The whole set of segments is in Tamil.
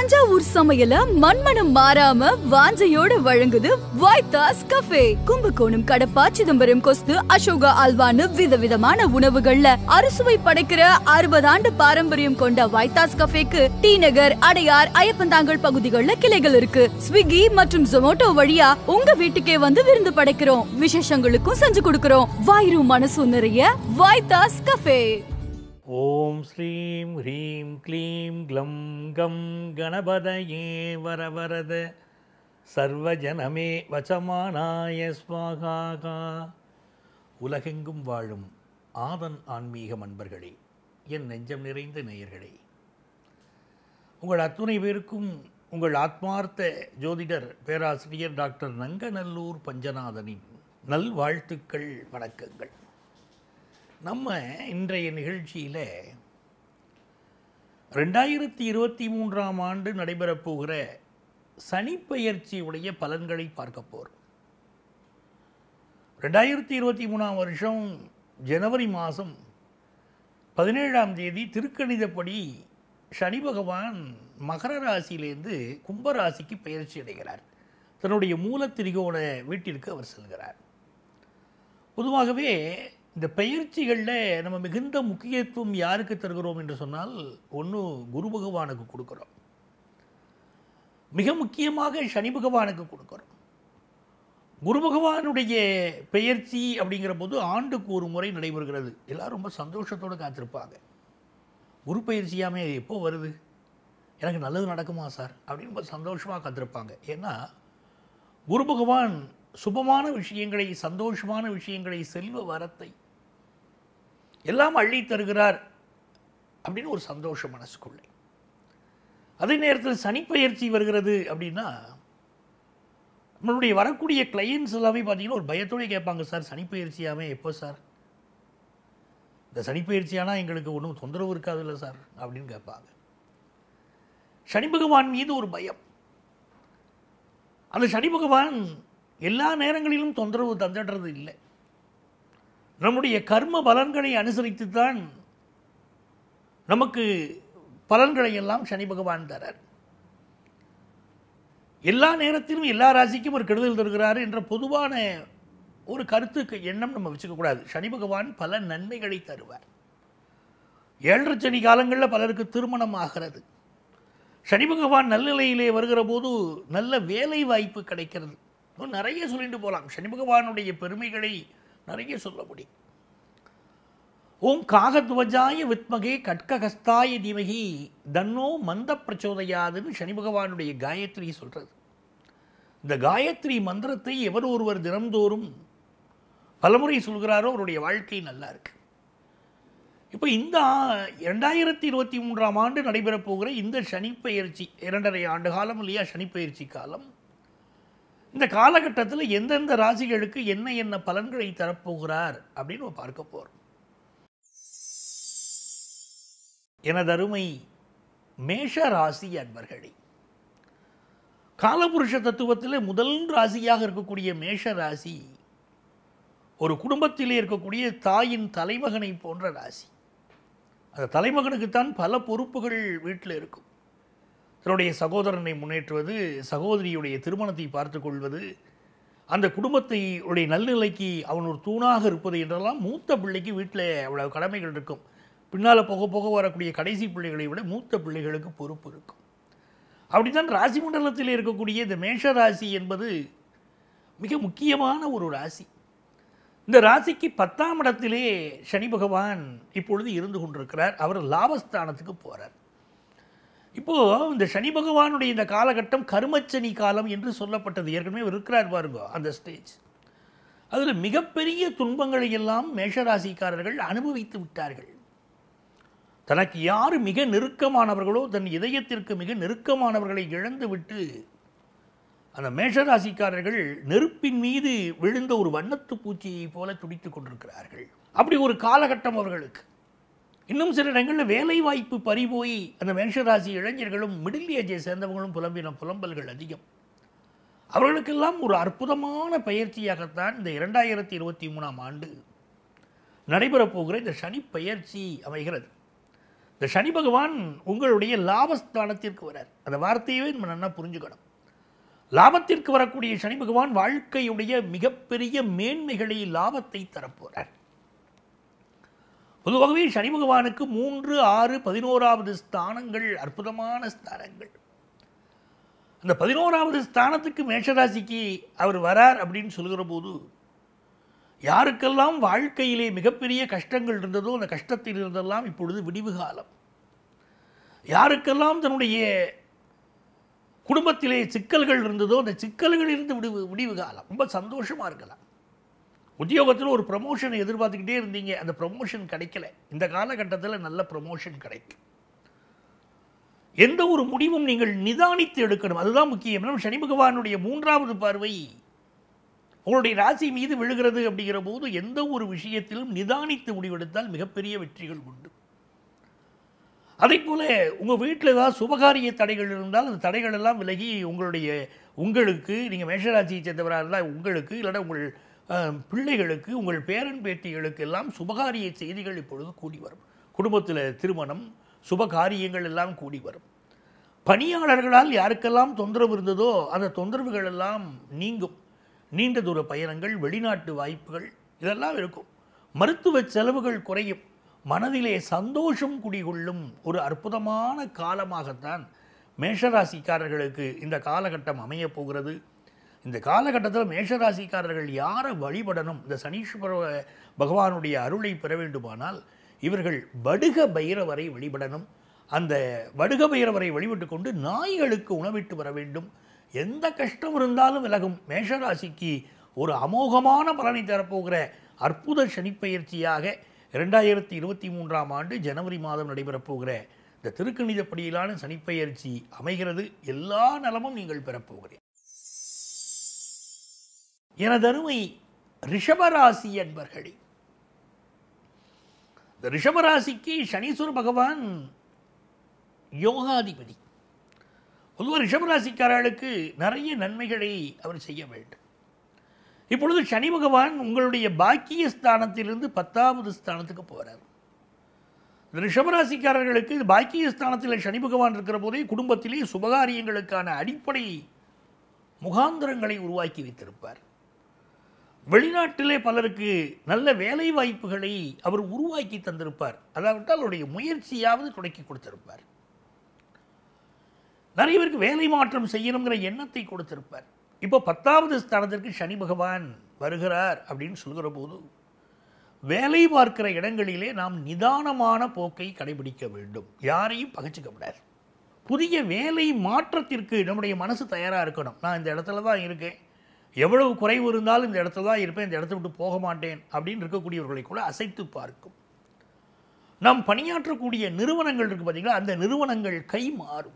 தஞ்சாவூர் சமையல மண்மனம் மாறாம வாஞ்சையோட வழங்குது வைத்தாஸ் கஃபே கும்பகோணம் கடப்பா சிதம்பரம் கொஸ்து அசோகா அல்வான்னு விதவிதமான உணவுகள்ல அறுசுவை படைக்கிற அறுபது ஆண்டு பாரம்பரியம் கொண்ட வைத்தாஸ் கஃபேக்கு டி நகர் அடையார் ஐயப்பந்தாங்கல் பகுதிகளில் கிளைகள் இருக்கு ஸ்விக்கி மற்றும் ஜொமோட்டோ வழியா உங்க வீட்டுக்கே வந்து விருந்து படைக்கிறோம் விசேஷங்களுக்கும் செஞ்சு கொடுக்கிறோம் வாயிரும் மனசும் நிறைய வைத்தாஸ் கஃபே ஓம் ஸ்ரீம் ஹ்ரீம் க்ளீம் க்ளம் கம் கணபதயே வரவரத சர்வஜனமே வசமானாய ஸ்வாகாகா உலகெங்கும் வாழும் ஆதன் ஆன்மீக அன்பர்களே என் நெஞ்சம் நிறைந்த நேயர்களே உங்கள் அத்துணை பேருக்கும் உங்கள் ஆத்மார்த்த ஜோதிடர் பேராசிரியர் டாக்டர் நங்கநல்லூர் பஞ்சநாதனின் நல்வாழ்த்துக்கள் வணக்கங்கள் நம்ம இன்றைய நிகழ்ச்சியில் ரெண்டாயிரத்தி இருபத்தி மூன்றாம் ஆண்டு நடைபெறப் போகிற சனிப்பெயர்ச்சியுடைய பலன்களை பார்க்க போகிறோம் ரெண்டாயிரத்தி இருபத்தி மூணாம் வருஷம் ஜனவரி மாதம் பதினேழாம் தேதி திருக்கணிதப்படி சனி பகவான் மகர ராசியிலேருந்து கும்ப ராசிக்கு பெயர்ச்சி அடைகிறார் தன்னுடைய மூல திரிகோண வீட்டிற்கு அவர் செல்கிறார் பொதுவாகவே இந்த பயிற்சிகளில் நம்ம மிகுந்த முக்கியத்துவம் யாருக்கு தருகிறோம் என்று சொன்னால் ஒன்று குரு பகவானுக்கு கொடுக்குறோம் மிக முக்கியமாக சனி பகவானுக்கு கொடுக்குறோம் குரு பகவானுடைய பெயர்ச்சி அப்படிங்கிற போது ஆண்டுக்கு ஒரு முறை நடைபெறுகிறது எல்லாரும் ரொம்ப சந்தோஷத்தோடு காத்திருப்பாங்க குரு பயிற்சியாமே எப்போ வருது எனக்கு நல்லது நடக்குமா சார் அப்படின்னு ரொம்ப சந்தோஷமாக காத்திருப்பாங்க ஏன்னா குரு பகவான் சுபமான விஷயங்களை சந்தோஷமான விஷயங்களை செல்வ வரத்தை எல்லாம் அள்ளி தருகிறார் அப்படின்னு ஒரு சந்தோஷம் மனசுக்குள்ளே அதே நேரத்தில் சனிப்பெயர்ச்சி வருகிறது அப்படின்னா நம்மளுடைய வரக்கூடிய கிளையன்ஸ் எல்லாமே பார்த்தீங்கன்னா ஒரு பயத்தோடய கேட்பாங்க சார் சனிப்பெயர்ச்சியாமே எப்போ சார் இந்த சனிப்பெயர்ச்சியானா எங்களுக்கு ஒன்றும் தொந்தரவு இருக்காதுல்ல சார் அப்படின்னு கேட்பாங்க சனி பகவான் மீது ஒரு பயம் அந்த சனி பகவான் எல்லா நேரங்களிலும் தொந்தரவு தந்துடுறது இல்லை நம்முடைய கர்ம பலன்களை அனுசரித்து தான் நமக்கு பலன்களை எல்லாம் சனி பகவான் தரார் எல்லா நேரத்திலும் எல்லா ராசிக்கும் ஒரு கெடுதல் தருகிறார் என்ற பொதுவான ஒரு கருத்துக்கு எண்ணம் நம்ம வச்சுக்கக்கூடாது சனி பகவான் பல நன்மைகளை தருவார் ஏழரை சனி காலங்களில் பலருக்கு திருமணம் ஆகிறது சனி பகவான் நல்நிலையிலே வருகிற போது நல்ல வேலை வாய்ப்பு கிடைக்கிறது இன்னும் நிறைய சொல்லிட்டு போகலாம் சனி பகவானுடைய பெருமைகளை நிறைய சொல்ல முடியும் ஓம் காகத்வஜாய வித்மகே கட்ககஸ்தாய தீமகி தன்னோ மந்த பிரச்சோதயாதுன்னு சனி பகவானுடைய காயத்ரி சொல்கிறது இந்த காயத்ரி மந்திரத்தை எவர் ஒருவர் தினம்தோறும் பலமுறை சொல்கிறாரோ அவருடைய வாழ்க்கை நல்லா இருக்கு இப்போ இந்த ரெண்டாயிரத்தி இருபத்தி மூன்றாம் ஆண்டு நடைபெறப் போகிற இந்த சனிப்பெயர்ச்சி இரண்டரை ஆண்டு காலம் இல்லையா சனிப்பெயர்ச்சி காலம் இந்த காலகட்டத்தில் எந்தெந்த ராசிகளுக்கு என்ன என்ன பலன்களை தரப்போகிறார் அப்படின்னு நம்ம பார்க்க போகிறோம் எனதருமை மேஷ ராசி அன்பர்களே காலபுருஷ தத்துவத்தில் முதல் ராசியாக இருக்கக்கூடிய மேஷ ராசி ஒரு குடும்பத்திலே இருக்கக்கூடிய தாயின் தலைமகனை போன்ற ராசி அந்த தலைமகனுக்குத்தான் பல பொறுப்புகள் வீட்டில் இருக்கும் தன்னுடைய சகோதரனை முன்னேற்றுவது சகோதரியுடைய திருமணத்தை பார்த்து கொள்வது அந்த குடும்பத்தை உடைய நல்நிலைக்கு அவன் ஒரு தூணாக இருப்பது என்றெல்லாம் மூத்த பிள்ளைக்கு வீட்டில் அவ்வளவு கடமைகள் இருக்கும் பின்னால் போக போக வரக்கூடிய கடைசி பிள்ளைகளை விட மூத்த பிள்ளைகளுக்கு பொறுப்பு இருக்கும் அப்படித்தான் ராசி மண்டலத்தில் இருக்கக்கூடிய இந்த மேஷ ராசி என்பது மிக முக்கியமான ஒரு ராசி இந்த ராசிக்கு பத்தாம் இடத்திலே சனி பகவான் இப்பொழுது இருந்து கொண்டிருக்கிறார் அவர் லாபஸ்தானத்துக்கு போகிறார் இப்போது இந்த சனி பகவானுடைய இந்த காலகட்டம் கருமச்சனி காலம் என்று சொல்லப்பட்டது ஏற்கனவே இருக்கிறார் பாருங்க அந்த ஸ்டேஜ் அதில் மிகப்பெரிய துன்பங்களை எல்லாம் மேஷராசிக்காரர்கள் அனுபவித்து விட்டார்கள் தனக்கு யார் மிக நெருக்கமானவர்களோ தன் இதயத்திற்கு மிக நெருக்கமானவர்களை இழந்துவிட்டு அந்த மேஷராசிக்காரர்கள் நெருப்பின் மீது விழுந்த ஒரு வண்ணத்து பூச்சியை போல துடித்துக் கொண்டிருக்கிறார்கள் அப்படி ஒரு காலகட்டம் அவர்களுக்கு இன்னும் சில இடங்களில் வேலை வாய்ப்பு பறிபோய் அந்த மேஷராசி இளைஞர்களும் மிடில் ஏஜை சேர்ந்தவங்களும் புலம்பின புலம்பல்கள் அதிகம் அவர்களுக்கெல்லாம் ஒரு அற்புதமான பயிற்சியாகத்தான் இந்த இரண்டாயிரத்தி இருபத்தி மூணாம் ஆண்டு நடைபெறப் போகிற இந்த சனி பயிற்சி அமைகிறது இந்த சனி பகவான் உங்களுடைய லாபஸ்தானத்திற்கு வரார் அந்த வார்த்தையவே நம்ம நல்லா புரிஞ்சுக்கணும் லாபத்திற்கு வரக்கூடிய சனி பகவான் வாழ்க்கையுடைய மிகப்பெரிய மேன்மைகளை லாபத்தை தரப்போறார் பொதுவாகவே சனி பகவானுக்கு மூன்று ஆறு பதினோராவது ஸ்தானங்கள் அற்புதமான ஸ்தானங்கள் அந்த பதினோராவது ஸ்தானத்துக்கு மேஷராசிக்கு அவர் வரார் அப்படின்னு சொல்கிற போது யாருக்கெல்லாம் வாழ்க்கையிலே மிகப்பெரிய கஷ்டங்கள் இருந்ததோ அந்த கஷ்டத்தில் இருந்தெல்லாம் இப்பொழுது விடிவு காலம் யாருக்கெல்லாம் தன்னுடைய குடும்பத்திலே சிக்கல்கள் இருந்ததோ அந்த சிக்கல்கள் இருந்து விடிவு விடிவு காலம் ரொம்ப சந்தோஷமாக இருக்கலாம் உத்தியோகத்தில் ஒரு ப்ரமோஷனை எதிர்பார்த்துக்கிட்டே இருந்தீங்க அந்த ப்ரமோஷன் கிடைக்கல இந்த காலகட்டத்தில் நல்ல ப்ரமோஷன் கிடைக்கும் எந்த ஒரு முடிவும் நீங்கள் நிதானித்து எடுக்கணும் அதுதான் முக்கியம் ஏன்னா சனி பகவானுடைய மூன்றாவது பார்வை உங்களுடைய ராசி மீது விழுகிறது அப்படிங்கிற போது எந்த ஒரு விஷயத்திலும் நிதானித்து முடிவெடுத்தால் மிகப்பெரிய வெற்றிகள் உண்டு அதே போல உங்கள் வீட்டில் ஏதாவது சுபகாரிய தடைகள் இருந்தால் அந்த தடைகள் எல்லாம் விலகி உங்களுடைய உங்களுக்கு நீங்கள் மேஷராசியை சேர்ந்தவராக இருந்தால் உங்களுக்கு இல்லைன்னா உங்கள் அஹ், பிள்ளைகளுக்கு உங்கள் பேரன் பேத்திகளுக்கு எல்லாம் சுபகாரிய செய்திகள் இப்பொழுது கூடி வரும் குடும்பத்தில் திருமணம் சுபகாரியங்கள் எல்லாம் கூடி வரும் பணியாளர்களால் யாருக்கெல்லாம் தொந்தரவு இருந்ததோ அந்த தொந்தரவுகள் எல்லாம் நீங்கும் நீண்ட தூர பயணங்கள் வெளிநாட்டு வாய்ப்புகள் இதெல்லாம் இருக்கும் மருத்துவ செலவுகள் குறையும் மனதிலே சந்தோஷம் குடிகொள்ளும் ஒரு அற்புதமான காலமாகத்தான் மேஷராசிக்காரர்களுக்கு இந்த காலகட்டம் அமையப் போகிறது இந்த காலகட்டத்தில் மேஷராசிக்காரர்கள் யாரை வழிபடணும் இந்த சனீஸ்வர பகவானுடைய அருளை பெற வேண்டுமானால் இவர்கள் வடுக பைரவரை வழிபடணும் அந்த வடுக பைரவரை வழிபட்டு கொண்டு நாய்களுக்கு உணவிட்டு வர வேண்டும் எந்த கஷ்டம் இருந்தாலும் விலகும் மேஷராசிக்கு ஒரு அமோகமான பலனை தரப்போகிற அற்புத சனிப்பெயர்ச்சியாக இரண்டாயிரத்தி இருபத்தி மூன்றாம் ஆண்டு ஜனவரி மாதம் நடைபெறப் போகிற இந்த திருக்கணிதப்படியிலான சனிப்பெயர்ச்சி அமைகிறது எல்லா நலமும் நீங்கள் பெறப்போகிறேன் எனதருமை ரிஷபராசி என்பர்களே இந்த ரிஷபராசிக்கு சனீஸ்வர பகவான் யோகாதிபதி பொதுவாக ரிஷபராசிக்காரர்களுக்கு நிறைய நன்மைகளை அவர் செய்ய வேண்டும் இப்பொழுது சனி பகவான் உங்களுடைய பாக்கிய ஸ்தானத்திலிருந்து பத்தாவது ஸ்தானத்துக்கு போகிறார் இந்த ரிஷபராசிக்காரர்களுக்கு இது பாக்கிய ஸ்தானத்தில் சனி பகவான் இருக்கிற போதே குடும்பத்திலே சுபகாரியங்களுக்கான அடிப்படை முகாந்திரங்களை உருவாக்கி வைத்திருப்பார் வெளிநாட்டிலே பலருக்கு நல்ல வேலை வாய்ப்புகளை அவர் உருவாக்கி தந்திருப்பார் அதாவது அவருடைய முயற்சியாவது தொடக்கி கொடுத்திருப்பார் நிறைய பேருக்கு வேலை மாற்றம் செய்யணுங்கிற எண்ணத்தை கொடுத்திருப்பார் இப்போ பத்தாவது ஸ்தானத்திற்கு சனி பகவான் வருகிறார் அப்படின்னு சொல்கிற போது வேலை பார்க்கிற இடங்களிலே நாம் நிதானமான போக்கை கடைபிடிக்க வேண்டும் யாரையும் பகைச்சிக்க கூடாது புதிய வேலை மாற்றத்திற்கு நம்முடைய மனசு தயாராக இருக்கணும் நான் இந்த இடத்துல தான் இருக்கேன் எவ்வளவு குறைவு இருந்தாலும் இந்த இடத்துல தான் இருப்பேன் இந்த இடத்த விட்டு போக மாட்டேன் அப்படின்னு இருக்கக்கூடியவர்களை கூட அசைத்து பார்க்கும் நாம் பணியாற்றக்கூடிய நிறுவனங்கள் இருக்குது பார்த்தீங்களா அந்த நிறுவனங்கள் கை மாறும்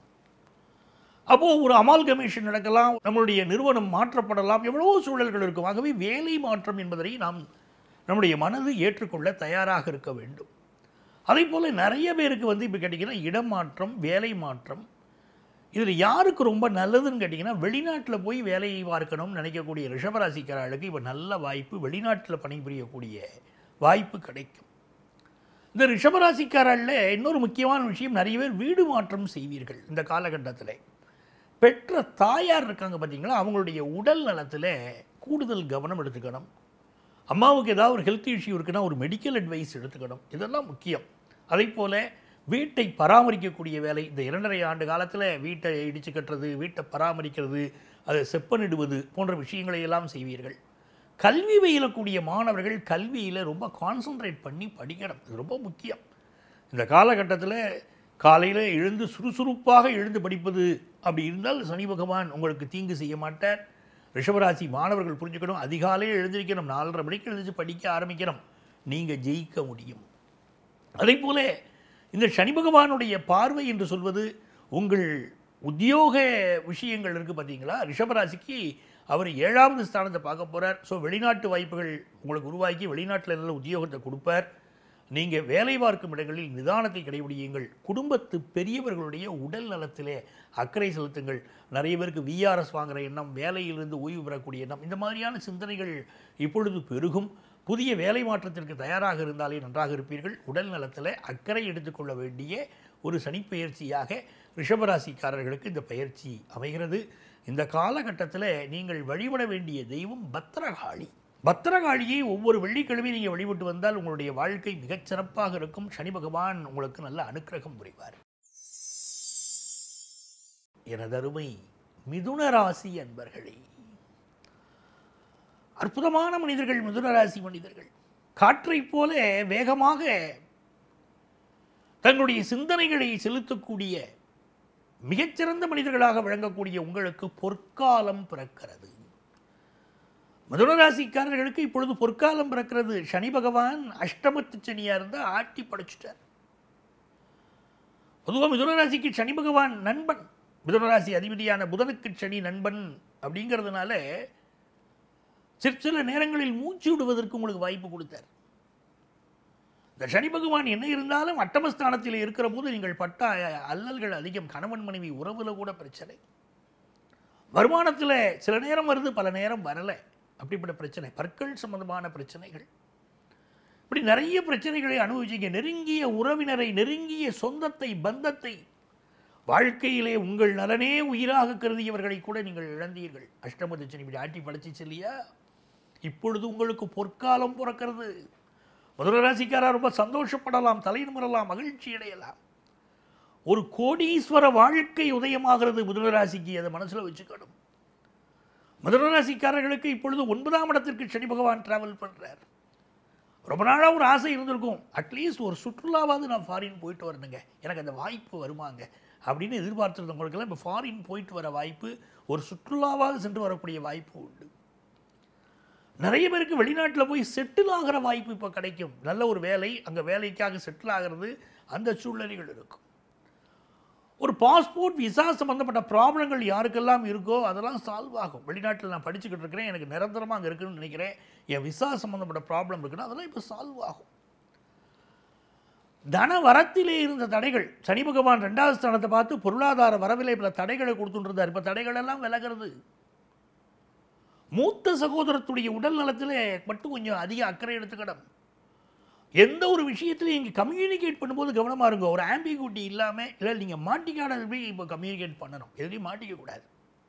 அப்போது ஒரு அமால்கமேஷன் நடக்கலாம் நம்மளுடைய நிறுவனம் மாற்றப்படலாம் எவ்வளவோ சூழல்கள் இருக்கும் ஆகவே வேலை மாற்றம் என்பதை நாம் நம்முடைய மனது ஏற்றுக்கொள்ள தயாராக இருக்க வேண்டும் அதே போல் நிறைய பேருக்கு வந்து இப்போ கேட்டிங்கன்னா இடம் மாற்றம் வேலை மாற்றம் இதில் யாருக்கு ரொம்ப நல்லதுன்னு கேட்டிங்கன்னா வெளிநாட்டில் போய் வேலையை பார்க்கணும்னு நினைக்கக்கூடிய ரிஷபராசிக்காரர்களுக்கு இப்போ நல்ல வாய்ப்பு வெளிநாட்டில் பணிபுரியக்கூடிய வாய்ப்பு கிடைக்கும் இந்த ரிஷபராசிக்காரர்களில் இன்னொரு முக்கியமான விஷயம் நிறைய பேர் வீடு மாற்றம் செய்வீர்கள் இந்த காலகட்டத்தில் பெற்ற தாயார் இருக்காங்க பார்த்தீங்களா அவங்களுடைய உடல் நலத்தில் கூடுதல் கவனம் எடுத்துக்கணும் அம்மாவுக்கு ஏதாவது ஒரு ஹெல்த் இஷ்யூ இருக்குன்னா ஒரு மெடிக்கல் அட்வைஸ் எடுத்துக்கணும் இதெல்லாம் முக்கியம் அதே போல் வீட்டை பராமரிக்கக்கூடிய வேலை இந்த இரண்டரை ஆண்டு காலத்தில் வீட்டை இடித்து கட்டுறது வீட்டை பராமரிக்கிறது அதை செப்பனிடுவது போன்ற விஷயங்களை எல்லாம் செய்வீர்கள் கல்வி பயிலக்கூடிய மாணவர்கள் கல்வியில் ரொம்ப கான்சன்ட்ரேட் பண்ணி படிக்கணும் இது ரொம்ப முக்கியம் இந்த காலகட்டத்தில் காலையில் எழுந்து சுறுசுறுப்பாக எழுந்து படிப்பது அப்படி இருந்தால் சனி பகவான் உங்களுக்கு தீங்கு செய்ய மாட்டார் ரிஷபராசி மாணவர்கள் புரிஞ்சுக்கணும் அதிகாலையில் எழுந்திருக்கணும் நாலரை மணிக்கு எழுந்திரிச்சு படிக்க ஆரம்பிக்கணும் நீங்கள் ஜெயிக்க முடியும் அதே போல இந்த சனி பகவானுடைய பார்வை என்று சொல்வது உங்கள் உத்தியோக விஷயங்கள் இருக்குது பார்த்தீங்களா ரிஷபராசிக்கு அவர் ஏழாவது ஸ்தானத்தை பார்க்க போகிறார் ஸோ வெளிநாட்டு வாய்ப்புகள் உங்களுக்கு உருவாக்கி வெளிநாட்டில் நல்ல உத்தியோகத்தை கொடுப்பார் நீங்கள் வேலை பார்க்கும் இடங்களில் நிதானத்தை கடைபிடியுங்கள் குடும்பத்து பெரியவர்களுடைய உடல் நலத்திலே அக்கறை செலுத்துங்கள் நிறைய பேருக்கு விஆர்எஸ் வாங்குற எண்ணம் வேலையிலிருந்து ஓய்வு பெறக்கூடிய எண்ணம் இந்த மாதிரியான சிந்தனைகள் இப்பொழுது பெருகும் புதிய வேலை மாற்றத்திற்கு தயாராக இருந்தாலே நன்றாக இருப்பீர்கள் உடல் நலத்தில் அக்கறை எடுத்துக்கொள்ள வேண்டிய ஒரு சனிப்பெயர்ச்சியாக ரிஷபராசிக்காரர்களுக்கு இந்த பயிற்சி அமைகிறது இந்த காலகட்டத்தில் நீங்கள் வழிபட வேண்டிய தெய்வம் பத்திரகாளி பத்திரகாளியை ஒவ்வொரு வெள்ளிக்கிழமையும் நீங்கள் வழிபட்டு வந்தால் உங்களுடைய வாழ்க்கை மிகச் சிறப்பாக இருக்கும் சனி பகவான் உங்களுக்கு நல்ல அனுக்கிரகம் புரிவார் எனதருமை மிதுன ராசி அன்பர்களே அற்புதமான மனிதர்கள் மிதுன ராசி மனிதர்கள் காற்றைப் போல வேகமாக தங்களுடைய சிந்தனைகளை செலுத்தக்கூடிய மிகச்சிறந்த மனிதர்களாக விளங்கக்கூடிய உங்களுக்கு பொற்காலம் பிறக்கிறது மிதுனராசிக்காரர்களுக்கு இப்பொழுது பொற்காலம் பிறக்கிறது சனி பகவான் அஷ்டமத்து சனியா இருந்தால் ஆட்டி படைச்சிட்டார் பொதுவாக மிதுனராசிக்கு சனி பகவான் நண்பன் மிதுனராசி அதிபதியான புதனுக்கு சனி நண்பன் அப்படிங்கிறதுனால சிற்சில சில நேரங்களில் மூச்சு விடுவதற்கு உங்களுக்கு வாய்ப்பு கொடுத்தார் இந்த சனி பகவான் என்ன இருந்தாலும் அட்டமஸ்தானத்தில் இருக்கிற போது நீங்கள் பட்ட அல்லல்கள் அதிகம் கணவன் மனைவி உறவுல கூட பிரச்சனை வருமானத்தில் சில நேரம் வருது பல நேரம் வரலை அப்படிப்பட்ட பிரச்சனை பற்கள் சம்பந்தமான பிரச்சனைகள் இப்படி நிறைய பிரச்சனைகளை அனுபவிச்சீங்க நெருங்கிய உறவினரை நெருங்கிய சொந்தத்தை பந்தத்தை வாழ்க்கையிலே உங்கள் நலனே உயிராக கருதியவர்களை கூட நீங்கள் இழந்தீர்கள் அஷ்டமத்து சனி இப்படி ஆட்டி படைச்சிச்சு இல்லையா இப்பொழுது உங்களுக்கு பொற்காலம் பிறக்கிறது மதுர ராசிக்காரா ரொம்ப சந்தோஷப்படலாம் தலை நிமிரலாம் மகிழ்ச்சி அடையலாம் ஒரு கோடீஸ்வர வாழ்க்கை உதயமாகிறது மிதுன ராசிக்கு அதை மனசில் வச்சுக்கணும் மிதுன ராசிக்காரர்களுக்கு இப்பொழுது ஒன்பதாம் இடத்திற்கு சனி பகவான் டிராவல் பண்ணுறார் ரொம்ப நாளாக ஒரு ஆசை இருந்திருக்கும் அட்லீஸ்ட் ஒரு சுற்றுலாவாவது நான் ஃபாரின் போயிட்டு வரணுங்க எனக்கு அந்த வாய்ப்பு வருமாங்க அப்படின்னு எதிர்பார்த்துருந்தவங்களுக்கெல்லாம் இப்போ ஃபாரின் போயிட்டு வர வாய்ப்பு ஒரு சுற்றுலாவாவது சென்று வரக்கூடிய வாய்ப்பு உண்டு நிறைய பேருக்கு வெளிநாட்டில் போய் செட்டில் ஆகிற வாய்ப்பு இப்போ கிடைக்கும் நல்ல ஒரு வேலை அங்கே வேலைக்காக செட்டில் ஆகிறது அந்த சூழ்நிலைகள் இருக்கும் ஒரு பாஸ்போர்ட் விசா சம்மந்தப்பட்ட ப்ராப்ளங்கள் யாருக்கெல்லாம் இருக்கோ அதெல்லாம் சால்வ் ஆகும் வெளிநாட்டில் நான் படிச்சுக்கிட்டு இருக்கிறேன் எனக்கு நிரந்தரமாக அங்கே இருக்குன்னு நினைக்கிறேன் என் விசா சம்மந்தப்பட்ட ப்ராப்ளம் இருக்குன்னா அதெல்லாம் இப்போ சால்வ் ஆகும் தன வரத்திலே இருந்த தடைகள் சனி பகவான் ரெண்டாவது ஸ்தானத்தை பார்த்து பொருளாதார வரவில்லை பல தடைகளை கொடுத்துட்டு இப்போ தடைகள் எல்லாம் விலகிறது மூத்த சகோதரத்துடைய உடல் நலத்தில் மட்டும் கொஞ்சம் அதிக அக்கறை எடுத்துக்கணும் எந்த ஒரு விஷயத்திலையும் இங்கே கம்யூனிகேட் பண்ணும்போது கவனமாக இருங்க ஒரு ஆம்பிகுட்டி இல்லாமல் இல்லை நீங்கள் மாட்டிக்கான போய் இப்போ கம்யூனிகேட் பண்ணணும் எதுலையும் மாட்டிக்கக்கூடாது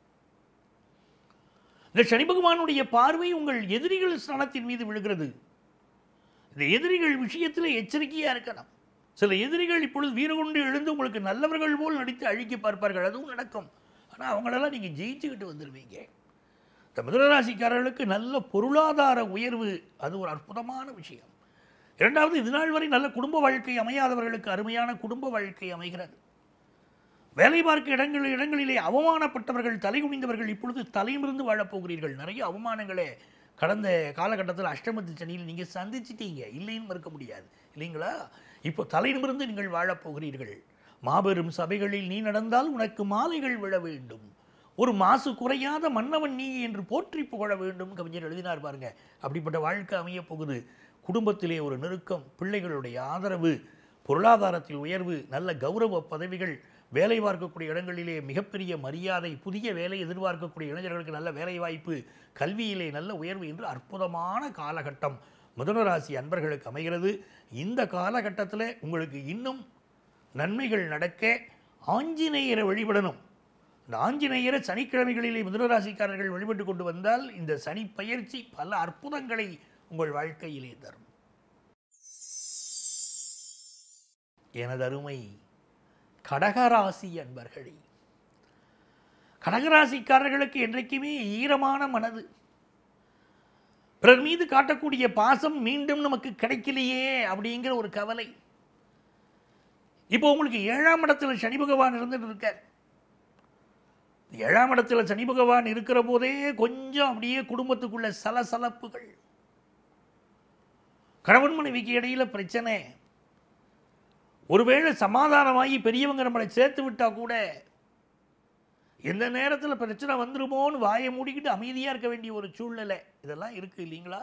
இந்த சனி பகவானுடைய பார்வை உங்கள் எதிரிகள் ஸ்தானத்தின் மீது விழுகிறது இந்த எதிரிகள் விஷயத்தில் எச்சரிக்கையாக இருக்கணும் சில எதிரிகள் இப்பொழுது வீரகொண்டு எழுந்து உங்களுக்கு நல்லவர்கள் போல் நடித்து அழிக்க பார்ப்பார்கள் அதுவும் நடக்கும் ஆனால் அவங்களெல்லாம் நீங்கள் ஜெயிச்சுக்கிட்டு வந்துடுவீங்க இந்த மிதனராசிக்காரர்களுக்கு நல்ல பொருளாதார உயர்வு அது ஒரு அற்புதமான விஷயம் இரண்டாவது இது நாள் வரை நல்ல குடும்ப வாழ்க்கை அமையாதவர்களுக்கு அருமையான குடும்ப வாழ்க்கை அமைகிறது வேலை பார்க்க இடங்கள் இடங்களிலே அவமானப்பட்டவர்கள் தலை குனிந்தவர்கள் இப்பொழுது தலைமிருந்து வாழப் போகிறீர்கள் நிறைய அவமானங்களே கடந்த காலகட்டத்தில் அஷ்டமத்து சனியில் நீங்கள் சந்திச்சிட்டீங்க இல்லைன்னு மறுக்க முடியாது இல்லைங்களா இப்போ தலை நிமிர்ந்து நீங்கள் வாழப் போகிறீர்கள் மாபெரும் சபைகளில் நீ நடந்தால் உனக்கு மாலைகள் விழ வேண்டும் ஒரு மாசு குறையாத மன்னவன் நீ என்று போற்றி புகழ வேண்டும் கவிஞர் எழுதினார் பாருங்க அப்படிப்பட்ட வாழ்க்கை அமையப் போகுது குடும்பத்திலே ஒரு நெருக்கம் பிள்ளைகளுடைய ஆதரவு பொருளாதாரத்தில் உயர்வு நல்ல கௌரவ பதவிகள் வேலை பார்க்கக்கூடிய இடங்களிலே மிகப்பெரிய மரியாதை புதிய வேலை எதிர்பார்க்கக்கூடிய இளைஞர்களுக்கு நல்ல வேலை வாய்ப்பு கல்வியிலே நல்ல உயர்வு என்று அற்புதமான காலகட்டம் மிதுனராசி அன்பர்களுக்கு அமைகிறது இந்த காலகட்டத்தில் உங்களுக்கு இன்னும் நன்மைகள் நடக்க ஆஞ்சநேயரை வழிபடணும் இந்த ஆஞ்சநேயரை சனிக்கிழமைகளிலே மிதுனராசிக்காரர்கள் வழிபட்டு கொண்டு வந்தால் இந்த சனி பயிற்சி பல அற்புதங்களை உங்கள் வாழ்க்கையிலே தரும் எனது அருமை கடகராசி அன்பர்களே கடகராசிக்காரர்களுக்கு என்றைக்குமே ஈரமான மனது பிறர் மீது காட்டக்கூடிய பாசம் மீண்டும் நமக்கு கிடைக்கலையே அப்படிங்கிற ஒரு கவலை இப்போ உங்களுக்கு ஏழாம் இடத்துல சனி பகவான் இருந்துட்டு இருக்கார் ஏழாம் இடத்துல சனி பகவான் இருக்கிற போதே கொஞ்சம் அப்படியே குடும்பத்துக்குள்ள சலசலப்புகள் கணவன் மனைவிக்கு இடையில பிரச்சனை ஒருவேளை சமாதானமாகி பெரியவங்க நம்மளை சேர்த்து விட்டா கூட எந்த நேரத்தில் பிரச்சனை வந்துருமோன்னு வாயை மூடிக்கிட்டு அமைதியாக இருக்க வேண்டிய ஒரு சூழ்நிலை இதெல்லாம் இருக்கு இல்லைங்களா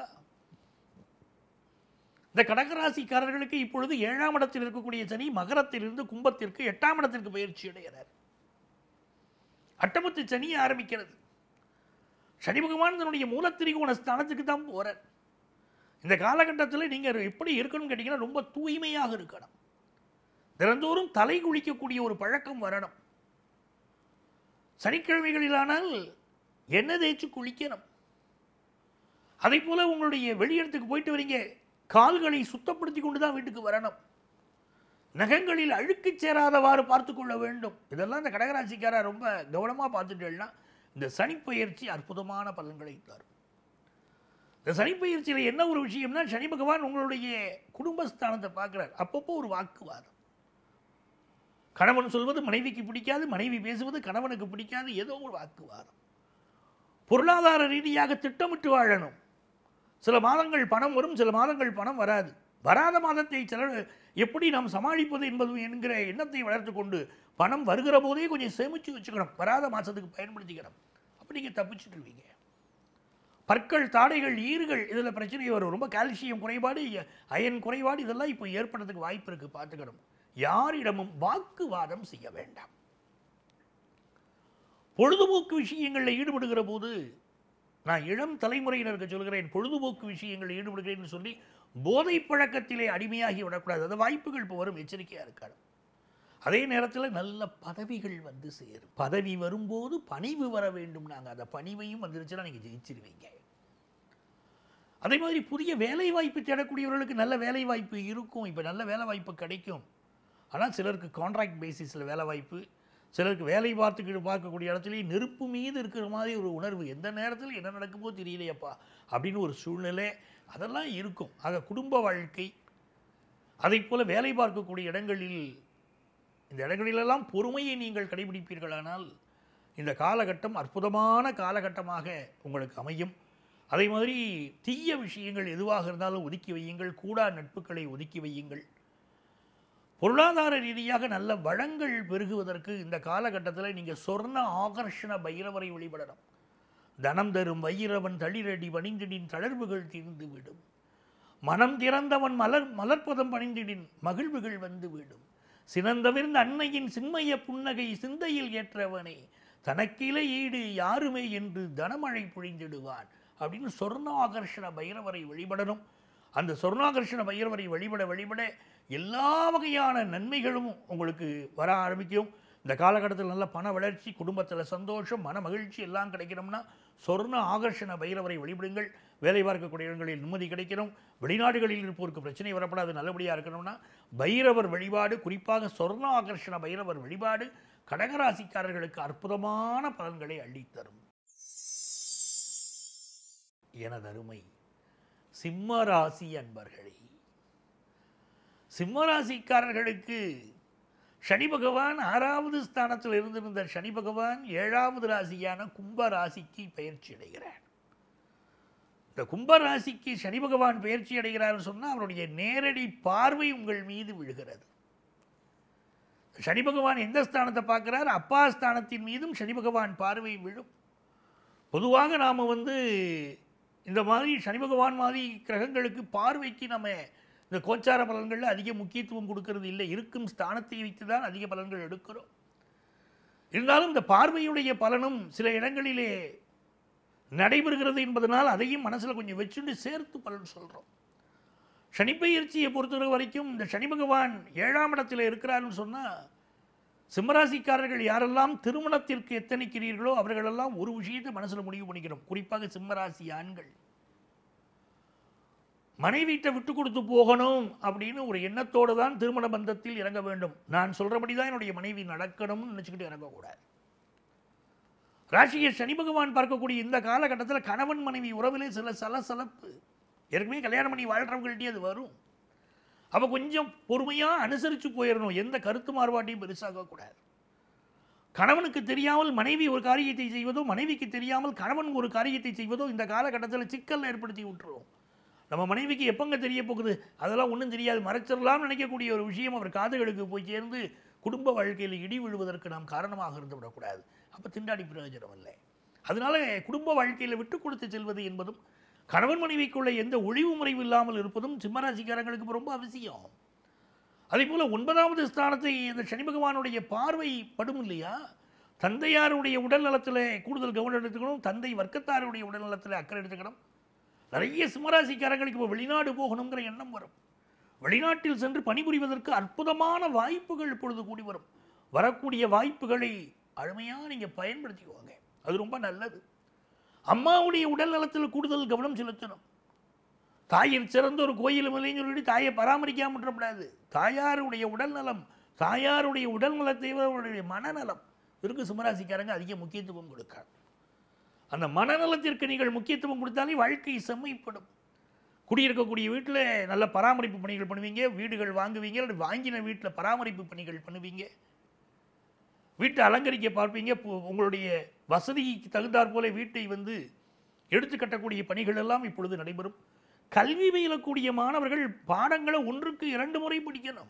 இந்த கடகராசிக்காரர்களுக்கு இப்பொழுது ஏழாம் இடத்தில் இருக்கக்கூடிய சனி மகரத்திலிருந்து கும்பத்திற்கு எட்டாம் இடத்திற்கு பயிற்சி அடைகிறார் அட்டமத்து சனி ஆரம்பிக்கிறது சனி பகவான் தன்னுடைய மூலத்திரிகோண ஸ்தானத்துக்கு தான் போறார் இந்த காலகட்டத்தில் நீங்கள் எப்படி இருக்கணும்னு கேட்டிங்கன்னா ரொம்ப தூய்மையாக இருக்கணும் தினந்தோறும் தலை குளிக்கக்கூடிய ஒரு பழக்கம் வரணும் சனிக்கிழமைகளிலானால் எண்ணெய் தேய்ச்சி குளிக்கணும் அதே போல உங்களுடைய வெளியிடத்துக்கு போயிட்டு வரீங்க கால்களை சுத்தப்படுத்தி கொண்டு தான் வீட்டுக்கு வரணும் நகங்களில் அழுக்கு சேராதவாறு பார்த்து கொள்ள வேண்டும் இதெல்லாம் இந்த கடகராசிக்காரர் ரொம்ப கவனமாக பார்த்துட்டேன்னா இந்த சனிப்பெயர்ச்சி அற்புதமான பலன்களை தரும் இந்த சனிப்பெயர்ச்சியில் என்ன ஒரு விஷயம்னா சனி பகவான் உங்களுடைய குடும்பஸ்தானத்தை பார்க்குறார் அப்பப்போ ஒரு வாக்குவாதம் கணவன் சொல்வது மனைவிக்கு பிடிக்காது மனைவி பேசுவது கணவனுக்கு பிடிக்காது ஏதோ ஒரு வாக்குவாதம் பொருளாதார ரீதியாக திட்டமிட்டு வாழணும் சில மாதங்கள் பணம் வரும் சில மாதங்கள் பணம் வராது வராத மாதத்தை சில எப்படி நாம் சமாளிப்பது என்பது என்கிற எண்ணத்தை வளர்த்து கொண்டு பணம் வருகிற போதே கொஞ்சம் சேமித்து வச்சுக்கணும் வராத மாதத்துக்கு பயன்படுத்திக்கணும் அப்போ நீங்கள் தப்பிச்சுட்டுருவீங்க பற்கள் தாடைகள் ஈறுகள் இதில் பிரச்சனை வரும் ரொம்ப கால்சியம் குறைபாடு அயன் குறைபாடு இதெல்லாம் இப்போ ஏற்படுறதுக்கு வாய்ப்பு இருக்குது பார்த்துக்கணும் யாரிடமும் வாக்குவாதம் செய்ய வேண்டாம் பொழுதுபோக்கு விஷயங்களில் ஈடுபடுகிற போது நான் இளம் தலைமுறையினருக்கு சொல்கிறேன் பொழுதுபோக்கு விஷயங்களில் ஈடுபடுகிறேன்னு சொல்லி போதை பழக்கத்திலே அடிமையாகி விடக்கூடாது அந்த வாய்ப்புகள் இப்போ வரும் எச்சரிக்கையாக இருக்காது அதே நேரத்தில் நல்ல பதவிகள் வந்து சேரும் பதவி வரும்போது பணிவு வர வேண்டும் நாங்கள் அந்த பணிவையும் வந்துருச்சுன்னா நீங்கள் ஜெயிச்சிருவீங்க அதே மாதிரி புதிய வேலை வாய்ப்பு தேடக்கூடியவர்களுக்கு நல்ல வேலை வாய்ப்பு இருக்கும் இப்போ நல்ல வேலை வாய்ப்பு கிடைக்கும் ஆனால் சிலருக்கு கான்ட்ராக்ட் பேசிஸில் வேலை வாய்ப்பு சிலருக்கு வேலை பார்த்துக்கிட்டு பார்க்கக்கூடிய இடத்துலையும் நெருப்பு மீது இருக்கிற மாதிரி ஒரு உணர்வு எந்த நேரத்தில் என்ன நடக்குமோ தெரியலையப்பா அப்படின்னு ஒரு சூழ்நிலை அதெல்லாம் இருக்கும் ஆக குடும்ப வாழ்க்கை அதை போல் வேலை பார்க்கக்கூடிய இடங்களில் இந்த இடங்களிலெல்லாம் பொறுமையை நீங்கள் கடைபிடிப்பீர்களானால் இந்த காலகட்டம் அற்புதமான காலகட்டமாக உங்களுக்கு அமையும் அதே மாதிரி தீய விஷயங்கள் எதுவாக இருந்தாலும் ஒதுக்கி வையுங்கள் கூடா நட்புகளை ஒதுக்கி வையுங்கள் பொருளாதார ரீதியாக நல்ல வளங்கள் பெருகுவதற்கு இந்த காலகட்டத்தில் நீங்கள் சொர்ண ஆகர்ஷண பைரவரை வழிபடணும் தனம் தரும் வைரவன் தளிரடி பணிந்திடின் தளர்வுகள் தீர்ந்து விடும் மனம் திறந்தவன் மலர் மலர்ப்பதம் பணிந்திடின் மகிழ்வுகள் வந்து விடும் சினந்தவிர்ந்த அன்னையின் சின்மய புன்னகை சிந்தையில் ஏற்றவனே தனக்கில ஈடு யாருமே என்று தனமழை பொழிந்திடுவான் அப்படின்னு சொர்ணாகர்ஷண பைரவரை வழிபடணும் அந்த சொர்ணாகர்ஷண பைரவரை வழிபட வழிபட எல்லா வகையான நன்மைகளும் உங்களுக்கு வர ஆரம்பிக்கும் இந்த காலகட்டத்தில் நல்ல பண வளர்ச்சி குடும்பத்தில் சந்தோஷம் மன மகிழ்ச்சி எல்லாம் கிடைக்கணும்னா சொர்ண ஆகர்ஷண பைரவரை வழிபடுங்கள் வேலை பார்க்கக்கூடிய இடங்களில் நிம்மதி கிடைக்கணும் வெளிநாடுகளில் இருப்போருக்கு பிரச்சனை வரப்படாது நல்லபடியாக இருக்கணும்னா பைரவர் வழிபாடு குறிப்பாக சொர்ண ஆகர்ஷண பைரவர் வழிபாடு கடகராசிக்காரர்களுக்கு அற்புதமான பலன்களை அள்ளித்தரும் எனதருமை சிம்மராசி அன்பர்களே சிம்மராசிக்காரர்களுக்கு சனி பகவான் ஆறாவது ஸ்தானத்தில் இருந்திருந்த சனி பகவான் ஏழாவது ராசியான கும்ப ராசிக்கு பயிற்சி அடைகிறார் இந்த கும்ப ராசிக்கு சனி பகவான் பயிற்சி அடைகிறார்னு சொன்னால் அவருடைய நேரடி பார்வை உங்கள் மீது விழுகிறது சனி பகவான் எந்த ஸ்தானத்தை பார்க்குறார் அப்பா ஸ்தானத்தின் மீதும் சனி பகவான் பார்வை விழும் பொதுவாக நாம் வந்து இந்த மாதிரி சனி பகவான் மாதிரி கிரகங்களுக்கு பார்வைக்கு நம்ம இந்த கோச்சார பலன்களில் அதிக முக்கியத்துவம் கொடுக்கறது இல்லை இருக்கும் ஸ்தானத்தை வைத்து தான் அதிக பலன்கள் எடுக்கிறோம் இருந்தாலும் இந்த பார்வையுடைய பலனும் சில இடங்களிலே நடைபெறுகிறது என்பதனால் அதையும் மனசில் கொஞ்சம் வச்சுட்டு சேர்த்து பலன் சொல்கிறோம் சனிப்பெயர்ச்சியை பொறுத்தவரை வரைக்கும் இந்த சனி பகவான் ஏழாம் இடத்தில் இருக்கிறாருன்னு சொன்னால் சிம்மராசிக்காரர்கள் யாரெல்லாம் திருமணத்திற்கு எத்தனைக்கிறீர்களோ அவர்களெல்லாம் ஒரு விஷயத்தை மனசில் முடிவு பண்ணிக்கிறோம் குறிப்பாக சிம்மராசி ஆண்கள் மனைவீட்டை விட்டு கொடுத்து போகணும் அப்படின்னு ஒரு எண்ணத்தோடு தான் திருமண பந்தத்தில் இறங்க வேண்டும் நான் சொல்கிறபடி தான் என்னுடைய மனைவி நடக்கணும்னு நினச்சிக்கிட்டு இறங்கக்கூடாது ராசியை சனி பகவான் பார்க்கக்கூடிய இந்த காலகட்டத்தில் கணவன் மனைவி உறவிலே சில சலசலப்பு ஏற்கனவே கல்யாணம் பண்ணி வாழ்கிறவங்கள்ட்டே அது வரும் அப்போ கொஞ்சம் பொறுமையாக அனுசரித்து போயிடணும் எந்த கருத்து மாறுபாட்டையும் பெருசாகக்கூடாது கணவனுக்கு தெரியாமல் மனைவி ஒரு காரியத்தை செய்வதோ மனைவிக்கு தெரியாமல் கணவன் ஒரு காரியத்தை செய்வதோ இந்த காலகட்டத்தில் சிக்கல் ஏற்படுத்தி விட்டுருவோம் நம்ம மனைவிக்கு எப்பங்க தெரிய போகுது அதெல்லாம் ஒன்றும் தெரியாது மறைச்சிடலாம்னு நினைக்கக்கூடிய ஒரு விஷயம் அவர் காதுகளுக்கு போய் சேர்ந்து குடும்ப வாழ்க்கையில் இடி விழுவதற்கு நாம் காரணமாக இருந்து விடக்கூடாது அப்போ திண்டாடி பிரயோஜனம் இல்லை அதனால குடும்ப வாழ்க்கையில் விட்டு கொடுத்து செல்வது என்பதும் கணவன் மனைவிக்குள்ள எந்த ஒளிவு முறைவு இல்லாமல் இருப்பதும் சிம்மராசிக்காரங்களுக்கு ரொம்ப அவசியம் அதே போல் ஒன்பதாவது ஸ்தானத்தை இந்த சனி பகவானுடைய பார்வை படும் இல்லையா தந்தையாருடைய உடல் நலத்தில் கூடுதல் கவனம் எடுத்துக்கணும் தந்தை வர்க்கத்தாருடைய உடல் நலத்தில் அக்கறை எடுத்துக்கணும் நிறைய சிம்மராசிக்காரங்களுக்கு இப்போ வெளிநாடு போகணுங்கிற எண்ணம் வரும் வெளிநாட்டில் சென்று பணிபுரிவதற்கு அற்புதமான வாய்ப்புகள் இப்பொழுது கூடி வரும் வரக்கூடிய வாய்ப்புகளை அருமையாக நீங்கள் பயன்படுத்திக்குவாங்க அது ரொம்ப நல்லது அம்மாவுடைய உடல் நலத்தில் கூடுதல் கவனம் செலுத்தணும் தாயின் சிறந்த ஒரு கோயில் இல்லைன்னு சொல்லிட்டு தாயை பராமரிக்காம விட்டுறக்கூடாது தாயாருடைய உடல் நலம் தாயாருடைய உடல் நலத்தை விட அவருடைய மனநலம் இருக்கு சிம்மராசிக்காரங்க அதிக முக்கியத்துவம் கொடுக்காது அந்த மனநலத்திற்கு நீங்கள் முக்கியத்துவம் கொடுத்தாலே வாழ்க்கை செம்மைப்படும் குடியிருக்கக்கூடிய வீட்டில் நல்ல பராமரிப்பு பணிகள் பண்ணுவீங்க வீடுகள் வாங்குவீங்க அல்லது வாங்கின வீட்டில் பராமரிப்பு பணிகள் பண்ணுவீங்க வீட்டை அலங்கரிக்க பார்ப்பீங்க பு- உங்களுடைய வசதிக்கு தகுந்தாற் போல வீட்டை வந்து எடுத்து கட்டக்கூடிய பணிகள் எல்லாம் இப்பொழுது நடைபெறும் கல்வி பயிலக்கூடிய மாணவர்கள் பாடங்களை ஒன்றுக்கு இரண்டு முறை படிக்கணும்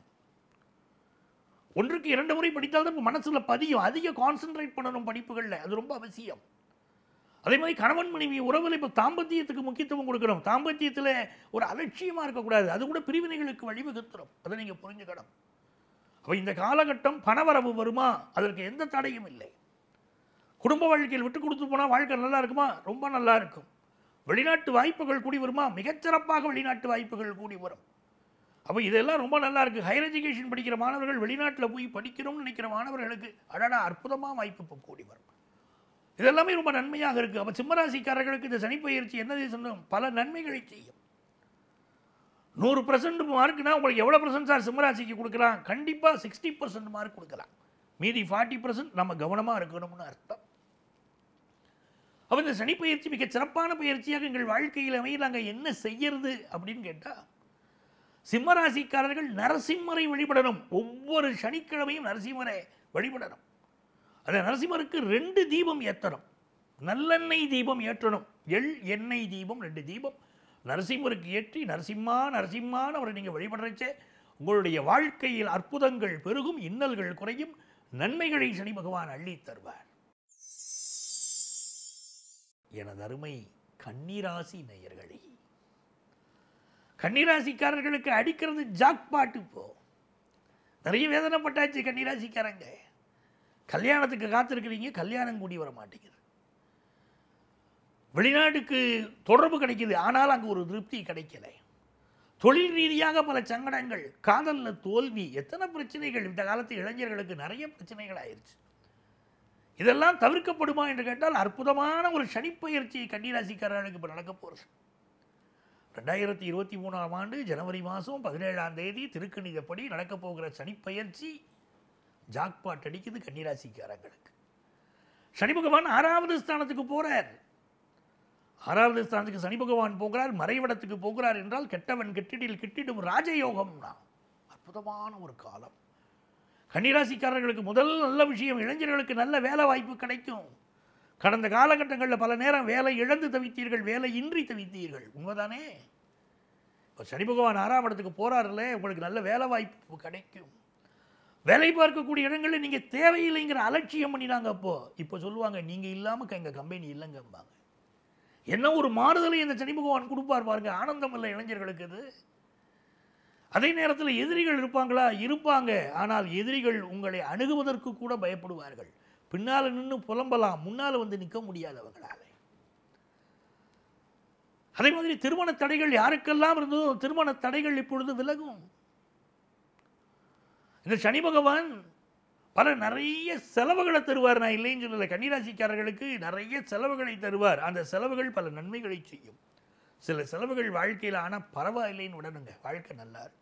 ஒன்றுக்கு இரண்டு முறை படித்தால் தான் மனசுல பதியும் அதிக கான்சென்ட்ரேட் பண்ணணும் படிப்புகளில் அது ரொம்ப அவசியம் அதே மாதிரி கணவன் மனைவி உறவில் இப்போ தாம்பத்தியத்துக்கு முக்கியத்துவம் கொடுக்கணும் தாம்பத்தியத்தில் ஒரு அலட்சியமாக இருக்கக்கூடாது அது கூட பிரிவினைகளுக்கு வழிவகுத்துரும் அதை நீங்கள் புரிஞ்சுக்கணும் அப்போ இந்த காலகட்டம் பணவரவு வருமா அதற்கு எந்த தடையும் இல்லை குடும்ப வாழ்க்கையில் விட்டு கொடுத்து போனால் வாழ்க்கை நல்லா இருக்குமா ரொம்ப நல்லா இருக்கும் வெளிநாட்டு வாய்ப்புகள் கூடி வருமா மிகச்சிறப்பாக வெளிநாட்டு வாய்ப்புகள் கூடி வரும் அப்போ இதெல்லாம் ரொம்ப நல்லா இருக்குது ஹையர் எஜுகேஷன் படிக்கிற மாணவர்கள் வெளிநாட்டில் போய் படிக்கணும்னு நினைக்கிற மாணவர்களுக்கு அடடா அற்புதமாக வாய்ப்பு இப்போ கூடி வரும் இதெல்லாமே ரொம்ப நன்மையாக இருக்குது அப்போ சிம்மராசிக்காரர்களுக்கு இந்த சனிப்பயிற்சி என்னது சொன்னோம் பல நன்மைகளை செய்யும் நூறு பர்சன்ட் மார்க்குனா உங்களுக்கு எவ்வளோ பர்சன்ட் சார் சிம்மராசிக்கு கொடுக்கலாம் கண்டிப்பாக சிக்ஸ்டி பர்சன்ட் மார்க் கொடுக்கலாம் மீதி ஃபார்ட்டி பர்சன்ட் நம்ம கவனமாக இருக்கணும்னு அர்த்தம் அப்போ இந்த சனி பயிற்சி மிக சிறப்பான பயிற்சியாக எங்கள் வாழ்க்கையில் அமைய நாங்கள் என்ன செய்யறது அப்படின்னு கேட்டால் சிம்மராசிக்காரர்கள் நரசிம்மரை வழிபடணும் ஒவ்வொரு சனிக்கிழமையும் நரசிம்மரை வழிபடணும் அந்த நரசிம்மருக்கு ரெண்டு தீபம் ஏற்றணும் நல்லெண்ணெய் தீபம் ஏற்றணும் எள் எண்ணெய் தீபம் ரெண்டு தீபம் நரசிம்மருக்கு ஏற்றி நரசிம்மா நரசிம்மான்னு அவரை நீங்கள் வழிபடுறச்சே உங்களுடைய வாழ்க்கையில் அற்புதங்கள் பெருகும் இன்னல்கள் குறையும் நன்மைகளை சனி பகவான் அள்ளித் தருவார் எனது அருமை கன்னிராசி நேயர்களே கன்னிராசிக்காரர்களுக்கு அடிக்கிறது ஜாக்பாட் இப்போ நிறைய வேதனைப்பட்டாச்சு கன்னிராசிக்காரங்க கல்யாணத்துக்கு காத்திருக்கிறீங்க கல்யாணம் கூடி வர மாட்டேங்குது வெளிநாட்டுக்கு தொடர்பு கிடைக்குது ஆனால் அங்கே ஒரு திருப்தி கிடைக்கல தொழில் ரீதியாக பல சங்கடங்கள் காதலில் தோல்வி எத்தனை பிரச்சனைகள் இந்த காலத்து இளைஞர்களுக்கு நிறைய பிரச்சனைகள் ஆயிடுச்சு இதெல்லாம் தவிர்க்கப்படுமா என்று கேட்டால் அற்புதமான ஒரு சனிப்பயிற்சி கன்னிராசிக்காரர்களுக்கு இப்போ நடக்க போகிறது ரெண்டாயிரத்தி இருபத்தி மூணாம் ஆண்டு ஜனவரி மாதம் பதினேழாம் தேதி திருக்கணிதப்படி நடக்கப் போகிற சனிப்பயிற்சி ஜாக்பாட் அடிக்குது கன்னிராசிக்காரங்களுக்கு சனி பகவான் ஆறாவது ஸ்தானத்துக்கு போறார் ஆறாவது ஸ்தானத்துக்கு சனி பகவான் போகிறார் மறைவிடத்துக்கு போகிறார் என்றால் கெட்டவன் கெட்டிடில் கிட்டிடும் ராஜயோகம்னா அற்புதமான ஒரு காலம் கன்னிராசிக்காரர்களுக்கு முதல் நல்ல விஷயம் இளைஞர்களுக்கு நல்ல வேலை வாய்ப்பு கிடைக்கும் கடந்த காலகட்டங்களில் பல நேரம் வேலை இழந்து தவித்தீர்கள் வேலை இன்றி தவித்தீர்கள் உண்மைதானே இப்போ சனி பகவான் ஆறாம் இடத்துக்கு போறாருல உங்களுக்கு நல்ல வேலை வாய்ப்பு கிடைக்கும் வேலை பார்க்கக்கூடிய இடங்களில் நீங்கள் தேவையில்லைங்கிற அலட்சியம் பண்ணினாங்க அப்போ இப்போ சொல்லுவாங்க நீங்கள் இல்லாமல் எங்கள் கம்பெனி இல்லைங்கம்பாங்க என்ன ஒரு மாறுதலை இந்த சனி பகவான் கொடுப்பார் பாருங்க ஆனந்தம் இல்லை இளைஞர்களுக்கு இது அதே நேரத்தில் எதிரிகள் இருப்பாங்களா இருப்பாங்க ஆனால் எதிரிகள் உங்களை அணுகுவதற்கு கூட பயப்படுவார்கள் பின்னால் நின்று புலம்பலாம் முன்னால் வந்து நிற்க முடியாது அவங்களால அதே மாதிரி திருமண தடைகள் யாருக்கெல்லாம் இருந்ததோ திருமண தடைகள் இப்பொழுது விலகும் இந்த சனி பகவான் பல நிறைய செலவுகளை தருவார் நான் இல்லைன்னு சொல்லலை கன்னிராசிக்காரர்களுக்கு நிறைய செலவுகளை தருவார் அந்த செலவுகள் பல நன்மைகளை செய்யும் சில செலவுகள் வாழ்க்கையில் ஆனால் பரவாயில்லைன்னு விடணுங்க வாழ்க்கை நல்லா இருக்கும்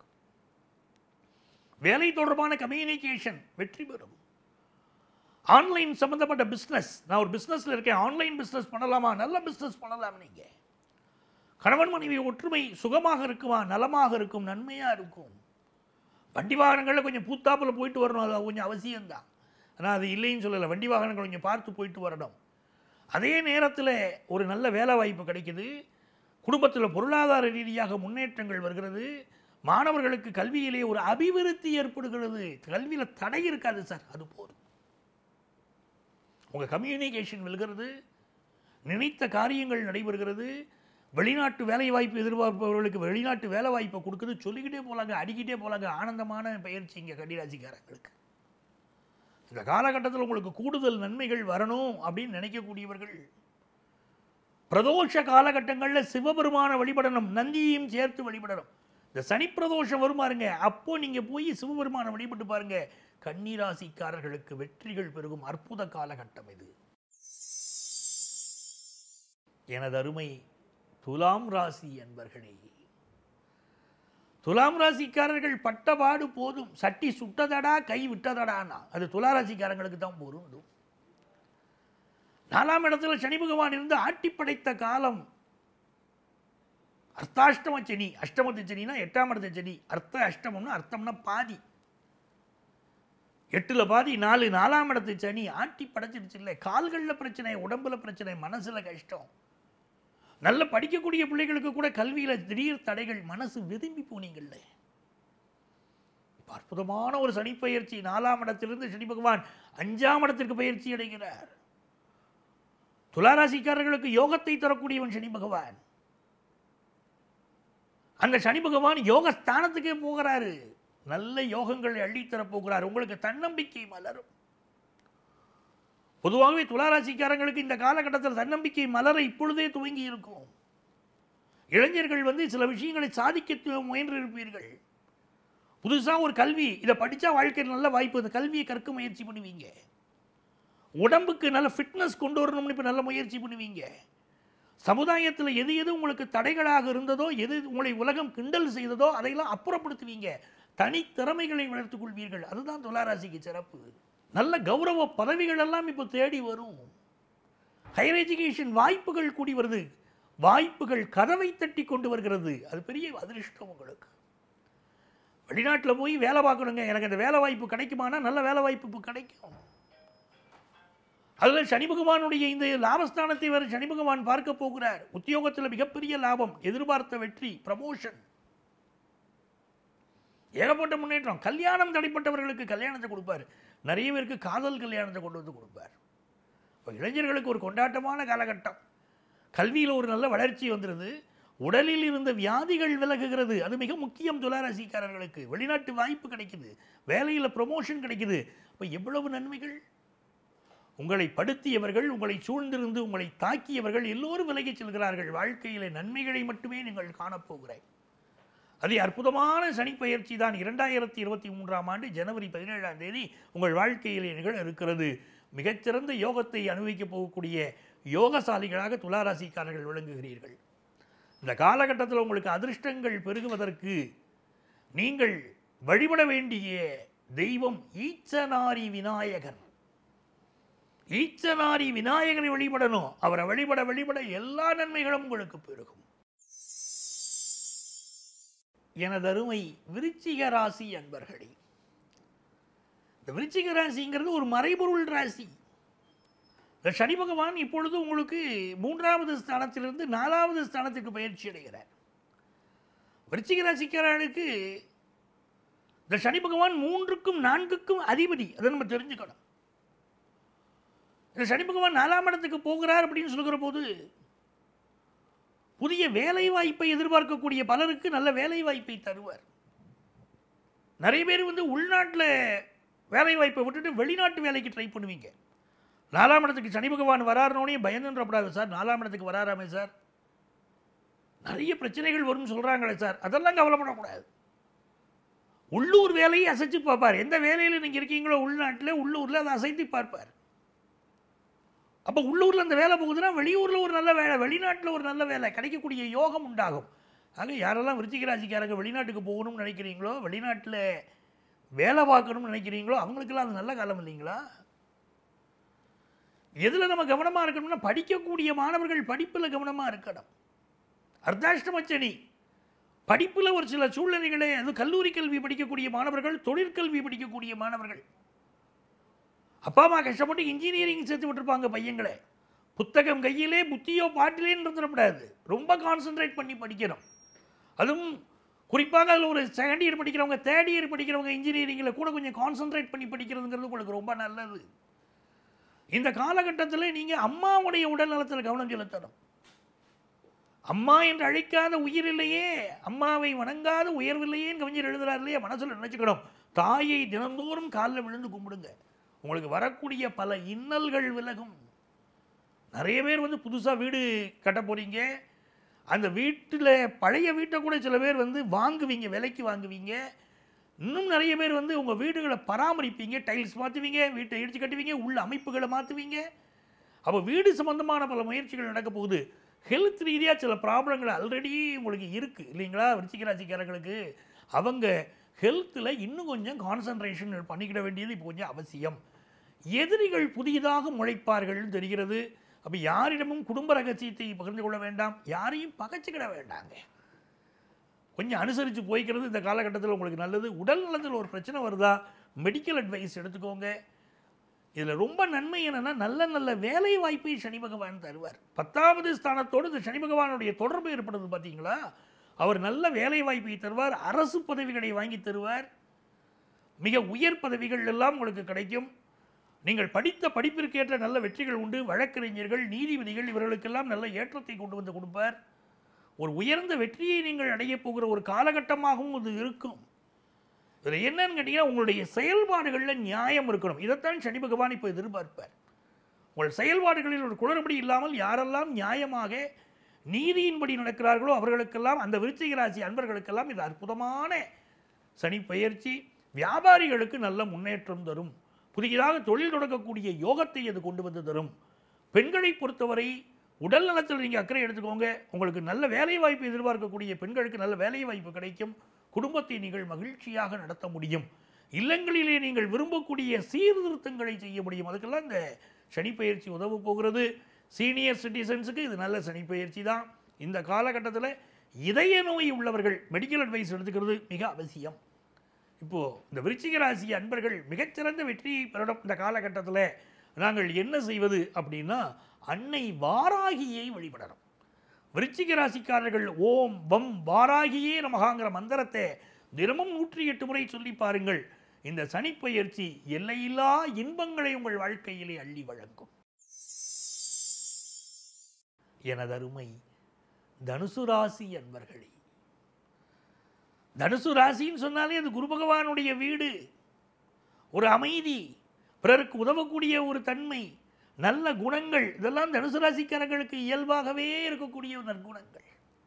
வேலை தொடர்பான கம்யூனிகேஷன் வெற்றி பெறும் ஆன்லைன் சம்மந்தப்பட்ட பிஸ்னஸ் நான் ஒரு பிஸ்னஸில் இருக்கேன் ஆன்லைன் பிஸ்னஸ் பண்ணலாமா நல்ல பிஸ்னஸ் பண்ணலாம் நீங்கள் கணவன் மனைவி ஒற்றுமை சுகமாக இருக்குமா நலமாக இருக்கும் நன்மையாக இருக்கும் வண்டி வாகனங்களில் கொஞ்சம் பூத்தாப்பில் போயிட்டு வரணும் அது கொஞ்சம் அவசியம்தான் ஆனால் அது இல்லைன்னு சொல்லலை வண்டி வாகனங்கள் கொஞ்சம் பார்த்து போயிட்டு வரணும் அதே நேரத்தில் ஒரு நல்ல வேலை வாய்ப்பு கிடைக்குது குடும்பத்தில் பொருளாதார ரீதியாக முன்னேற்றங்கள் வருகிறது மாணவர்களுக்கு கல்வியிலே ஒரு அபிவிருத்தி ஏற்படுகிறது கல்வியில் தடை இருக்காது சார் அது போதும் உங்கள் கம்யூனிகேஷன் வெல்கிறது நினைத்த காரியங்கள் நடைபெறுகிறது வெளிநாட்டு வேலைவாய்ப்பு எதிர்பார்ப்பவர்களுக்கு வெளிநாட்டு வேலை வாய்ப்பை கொடுக்குது சொல்லிக்கிட்டே போலாங்க அடிக்கிட்டே போலாங்க ஆனந்தமான பயிற்சி இங்கே கன்னிராசிக்காரங்களுக்கு இந்த காலகட்டத்தில் உங்களுக்கு கூடுதல் நன்மைகள் வரணும் அப்படின்னு நினைக்கக்கூடியவர்கள் பிரதோஷ காலகட்டங்களில் சிவபெருமான வழிபடணும் நந்தியையும் சேர்த்து வழிபடணும் இந்த சனி பிரதோஷம் வரும் பாருங்க அப்போ நீங்க போய் சிவபெருமானை வழிபட்டு பாருங்க கன்னிராசிக்காரர்களுக்கு வெற்றிகள் பெருகும் அற்புத காலகட்டம் இது எனது அருமை துலாம் ராசி என்பர்களே துலாம் ராசிக்காரர்கள் பட்டபாடு போதும் சட்டி சுட்டதடா கை விட்டதடானா அது துலா ராசிக்காரங்களுக்கு தான் பொருந்தும் நாலாம் இடத்துல சனி பகவான் இருந்து ஆட்டி படைத்த காலம் அர்த்தாஷ்டம சனி அஷ்டமத்து சனினா எட்டாம் இடத்து சனி அர்த்த அஷ்டமம்னா அர்த்தம்னா பாதி எட்டுல பாதி நாலு நாலாம் இடத்து சனி ஆட்டி படைச்சிருச்சு இல்லை கால்களில் பிரச்சனை உடம்புல பிரச்சனை மனசுல கஷ்டம் நல்ல படிக்கக்கூடிய பிள்ளைகளுக்கு கூட கல்வியில திடீர் தடைகள் மனசு விரும்பி போனீங்கள்ல இப்ப அற்புதமான ஒரு சனி பயிற்சி நாலாம் இடத்திலிருந்து சனி பகவான் அஞ்சாம் இடத்திற்கு பயிற்சி அடைகிறார் துளாராசிக்காரர்களுக்கு யோகத்தை தரக்கூடியவன் சனி பகவான் அந்த சனி பகவான் யோக ஸ்தானத்துக்கே போகிறாரு நல்ல யோகங்களை அள்ளித்தரப் போகிறார் உங்களுக்கு தன்னம்பிக்கை மலரும் பொதுவாகவே துளாராசிக்காரங்களுக்கு இந்த காலகட்டத்தில் தன்னம்பிக்கை மலர இப்பொழுதே துவங்கி இருக்கும் இளைஞர்கள் வந்து சில விஷயங்களை சாதிக்க து- முயன்றிருப்பீர்கள் புதுசாக ஒரு கல்வி இதை படித்தா வாழ்க்கையில் நல்ல வாய்ப்பு இந்த கல்வியை கற்க முயற்சி பண்ணுவீங்க உடம்புக்கு நல்ல ஃபிட்னஸ் கொண்டு வரணும்னு இப்போ நல்ல முயற்சி பண்ணுவீங்க சமுதாயத்தில் எது எது உங்களுக்கு தடைகளாக இருந்ததோ எது உங்களை உலகம் கிண்டல் செய்ததோ அதையெல்லாம் அப்புறப்படுத்துவீங்க தனித்திறமைகளை வளர்த்துக் கொள்வீர்கள் அதுதான் துளாராசிக்கு சிறப்பு நல்ல கௌரவ பதவிகள் எல்லாம் இப்போ தேடி வரும் ஹையர் எஜுகேஷன் வாய்ப்புகள் கூடி வருது வாய்ப்புகள் கதவை தட்டி கொண்டு வருகிறது அது பெரிய அதிர்ஷ்டம் உங்களுக்கு வெளிநாட்டில் போய் வேலை பார்க்கணுங்க எனக்கு அந்த வேலை வாய்ப்பு கிடைக்குமானா நல்ல வேலை வாய்ப்பு இப்போ கிடைக்கும் அதில் சனி பகவானுடைய இந்த லாபஸ்தானத்தை வேறு சனி பகவான் பார்க்க போகிறார் உத்தியோகத்தில் மிகப்பெரிய லாபம் எதிர்பார்த்த வெற்றி ப்ரமோஷன் ஏகப்பட்ட முன்னேற்றம் கல்யாணம் தடைப்பட்டவர்களுக்கு கல்யாணத்தை கொடுப்பார் நிறைய பேருக்கு காதல் கல்யாணத்தை கொண்டு வந்து கொடுப்பார் இப்போ இளைஞர்களுக்கு ஒரு கொண்டாட்டமான காலகட்டம் கல்வியில் ஒரு நல்ல வளர்ச்சி வந்துடுது உடலில் இருந்த வியாதிகள் விலகுகிறது அது மிக முக்கியம் துளாராசிக்காரர்களுக்கு வெளிநாட்டு வாய்ப்பு கிடைக்குது வேலையில் ப்ரொமோஷன் கிடைக்குது இப்போ எவ்வளவு நன்மைகள் உங்களை படுத்தியவர்கள் உங்களை சூழ்ந்திருந்து உங்களை தாக்கியவர்கள் எல்லோரும் விலகிச் செல்கிறார்கள் வாழ்க்கையிலே நன்மைகளை மட்டுமே நீங்கள் காணப்போகிறேன் அது அற்புதமான சனி பயிற்சி தான் இரண்டாயிரத்தி இருபத்தி மூன்றாம் ஆண்டு ஜனவரி பதினேழாம் தேதி உங்கள் வாழ்க்கையிலே நிகழ இருக்கிறது மிகச்சிறந்த யோகத்தை அனுபவிக்கப் போகக்கூடிய யோகசாலிகளாக துளாராசிக்காரர்கள் விளங்குகிறீர்கள் இந்த காலகட்டத்தில் உங்களுக்கு அதிர்ஷ்டங்கள் பெருகுவதற்கு நீங்கள் வழிபட வேண்டிய தெய்வம் ஈச்சனாரி விநாயகர் ஈச்சனாரி விநாயகரை வழிபடணும் அவரை வழிபட வழிபட எல்லா நன்மைகளும் உங்களுக்கு பெருகும் எனது அருமை விருச்சிக ராசி அன்பர்களே இந்த விருச்சிக ராசிங்கிறது ஒரு மறைபொருள் ராசி இந்த சனி பகவான் இப்பொழுது உங்களுக்கு மூன்றாவது ஸ்தானத்திலிருந்து நாலாவது ஸ்தானத்துக்கு பயிற்சி அடைகிறார் விருச்சிக ராசிக்காரர்களுக்கு இந்த சனி பகவான் மூன்றுக்கும் நான்குக்கும் அதிபதி அதை நம்ம தெரிஞ்சுக்கணும் இந்த சனி பகவான் நாலாம் இடத்துக்கு போகிறார் அப்படின்னு சொல்லுகிற போது புதிய வேலை வாய்ப்பை எதிர்பார்க்கக்கூடிய பலருக்கு நல்ல வேலை வாய்ப்பை தருவார் நிறைய பேர் வந்து உள்நாட்டில் வேலை வாய்ப்பை விட்டுட்டு வெளிநாட்டு வேலைக்கு ட்ரை பண்ணுவீங்க நாலாம் இடத்துக்கு சனி பகவான் வராருனோடனே பயந்துன்றப்படாது சார் நாலாம் இடத்துக்கு வராராமே சார் நிறைய பிரச்சனைகள் வரும்னு சொல்கிறாங்களே சார் அதெல்லாம் கவலைப்படக்கூடாது உள்ளூர் வேலையை அசைச்சு பார்ப்பார் எந்த வேலையில் நீங்கள் இருக்கீங்களோ உள்நாட்டில் உள்ளூரில் அதை அசைத்து பார்ப்பார் அப்போ உள்ளூரில் அந்த வேலை போகுதுன்னா வெளியூரில் ஒரு நல்ல வேலை வெளிநாட்டில் ஒரு நல்ல வேலை கிடைக்கக்கூடிய யோகம் உண்டாகும் ஆக யாரெல்லாம் விருச்சிக ராசிக்காரங்க வெளிநாட்டுக்கு போகணும்னு நினைக்கிறீங்களோ வெளிநாட்டில் வேலை பார்க்கணும்னு நினைக்கிறீங்களோ அவங்களுக்கெல்லாம் அது நல்ல காலம் இல்லைங்களா எதில் நம்ம கவனமாக இருக்கணும்னா படிக்கக்கூடிய மாணவர்கள் படிப்பில் கவனமாக இருக்கணும் அர்த்தாஷ்டமச்சனி படிப்பில் ஒரு சில சூழ்நிலைகளே அது கல்லூரி கல்வி படிக்கக்கூடிய மாணவர்கள் தொழிற்கல்வி படிக்கக்கூடிய மாணவர்கள் அப்பா அம்மா கஷ்டப்பட்டு இன்ஜினியரிங் சேர்த்து விட்டுருப்பாங்க பையங்களே புத்தகம் கையிலே புத்தியோ பாட்டிலேன்னு இருந்துடக்கூடாது ரொம்ப கான்சென்ட்ரேட் பண்ணி படிக்கணும் அதுவும் குறிப்பாக அதில் ஒரு செகண்ட் இயர் படிக்கிறவங்க தேர்ட் இயர் படிக்கிறவங்க இன்ஜினியரிங்கில் கூட கொஞ்சம் கான்சென்ட்ரேட் பண்ணி படிக்கிறதுங்கிறது உங்களுக்கு ரொம்ப நல்லது இந்த காலகட்டத்தில் நீங்கள் அம்மாவுடைய உடல் நலத்தில் கவனம் செலுத்தணும் அம்மா என்று அழைக்காத உயிர் இல்லையே அம்மாவை வணங்காத உயர்வில்லையேன்னு கவிஞர் எழுதுறாரு இல்லையா மனசில் நினச்சிக்கணும் தாயை தினந்தோறும் காலில் விழுந்து கும்பிடுங்க உங்களுக்கு வரக்கூடிய பல இன்னல்கள் விலகும் நிறைய பேர் வந்து புதுசாக வீடு கட்ட போகிறீங்க அந்த வீட்டில் பழைய வீட்டை கூட சில பேர் வந்து வாங்குவீங்க விலைக்கு வாங்குவீங்க இன்னும் நிறைய பேர் வந்து உங்கள் வீடுகளை பராமரிப்பீங்க டைல்ஸ் மாற்றுவீங்க வீட்டை இடிச்சு கட்டுவீங்க உள்ள அமைப்புகளை மாற்றுவீங்க அப்போ வீடு சம்பந்தமான பல முயற்சிகள் நடக்க போகுது ஹெல்த் ரீதியாக சில ப்ராப்ளங்கள் ஆல்ரெடி உங்களுக்கு இருக்குது இல்லைங்களா விருச்சிக ராசிக்காரங்களுக்கு அவங்க ஹெல்த்தில் இன்னும் கொஞ்சம் கான்சன்ட்ரேஷன் பண்ணிக்கிட வேண்டியது இப்போ கொஞ்சம் அவசியம் எதிரிகள் புதிதாக முளைப்பார்கள்னு தெரிகிறது அப்போ யாரிடமும் குடும்ப ரகசியத்தை பகிர்ந்து கொள்ள வேண்டாம் யாரையும் பகைச்சிக்கிட வேண்டாங்க கொஞ்சம் அனுசரித்து போய்க்கிறது இந்த காலகட்டத்தில் உங்களுக்கு நல்லது உடல் நலத்தில் ஒரு பிரச்சனை வருதா மெடிக்கல் அட்வைஸ் எடுத்துக்கோங்க இதில் ரொம்ப நன்மை என்னென்னா நல்ல நல்ல வேலை வாய்ப்பை சனி பகவான் தருவார் பத்தாவது ஸ்தானத்தோடு இந்த சனி பகவானுடைய தொடர்பு ஏற்படுது பார்த்தீங்களா அவர் நல்ல வேலை வாய்ப்பை தருவார் அரசு பதவிகளை வாங்கி தருவார் மிக உயர் பதவிகள் எல்லாம் உங்களுக்கு கிடைக்கும் நீங்கள் படித்த படிப்பிற்கேற்ற நல்ல வெற்றிகள் உண்டு வழக்கறிஞர்கள் நீதிபதிகள் இவர்களுக்கெல்லாம் நல்ல ஏற்றத்தை கொண்டு வந்து கொடுப்பார் ஒரு உயர்ந்த வெற்றியை நீங்கள் அடையப் போகிற ஒரு காலகட்டமாகவும் இது இருக்கும் இதில் என்னன்னு கேட்டிங்கன்னா உங்களுடைய செயல்பாடுகளில் நியாயம் இருக்கணும் இதைத்தான் சனி பகவான் இப்போ எதிர்பார்ப்பார் உங்கள் செயல்பாடுகளில் ஒரு குளறுபடி இல்லாமல் யாரெல்லாம் நியாயமாக நீதியின்படி நடக்கிறார்களோ அவர்களுக்கெல்லாம் அந்த விருச்சிக ராசி அன்பர்களுக்கெல்லாம் இது அற்புதமான சனி பயிற்சி வியாபாரிகளுக்கு நல்ல முன்னேற்றம் தரும் புதியதாக தொழில் தொடங்கக்கூடிய யோகத்தை அது கொண்டு வந்து தரும் பெண்களை பொறுத்தவரை உடல் நலத்தில் நீங்கள் அக்கறை எடுத்துக்கோங்க உங்களுக்கு நல்ல வேலை வாய்ப்பு எதிர்பார்க்கக்கூடிய பெண்களுக்கு நல்ல வேலை வாய்ப்பு கிடைக்கும் குடும்பத்தை நீங்கள் மகிழ்ச்சியாக நடத்த முடியும் இல்லங்களிலே நீங்கள் விரும்பக்கூடிய சீர்திருத்தங்களை செய்ய முடியும் அதுக்கெல்லாம் இந்த சனி பயிற்சி உதவ போகிறது சீனியர் சிட்டிசன்ஸுக்கு இது நல்ல சனி பயிற்சி தான் இந்த காலகட்டத்தில் இதய நோய் உள்ளவர்கள் மெடிக்கல் அட்வைஸ் எடுத்துக்கிறது மிக அவசியம் இப்போது இந்த விருச்சிக ராசி அன்பர்கள் மிகச்சிறந்த வெற்றியை பெறணும் இந்த காலகட்டத்தில் நாங்கள் என்ன செய்வது அப்படின்னா அன்னை வாராகியை வழிபடணும் விருச்சிக ராசிக்காரர்கள் ஓம் வம் வாராகியே நமகாங்கிற மந்திரத்தை தினமும் நூற்றி எட்டு முறை சொல்லி பாருங்கள் இந்த சனிப்பெயர்ச்சி எல்லையில்லா இன்பங்களை உங்கள் வாழ்க்கையிலே அள்ளி வழங்கும் எனதருமை தனுசு ராசி அன்பர்களே தனுசு ராசின்னு சொன்னாலே அது குரு பகவானுடைய வீடு ஒரு அமைதி பிறருக்கு உதவக்கூடிய ஒரு தன்மை நல்ல குணங்கள் இதெல்லாம் தனுசு ராசிக்காரர்களுக்கு இயல்பாகவே இருக்கக்கூடிய ஒரு நற்குணங்கள்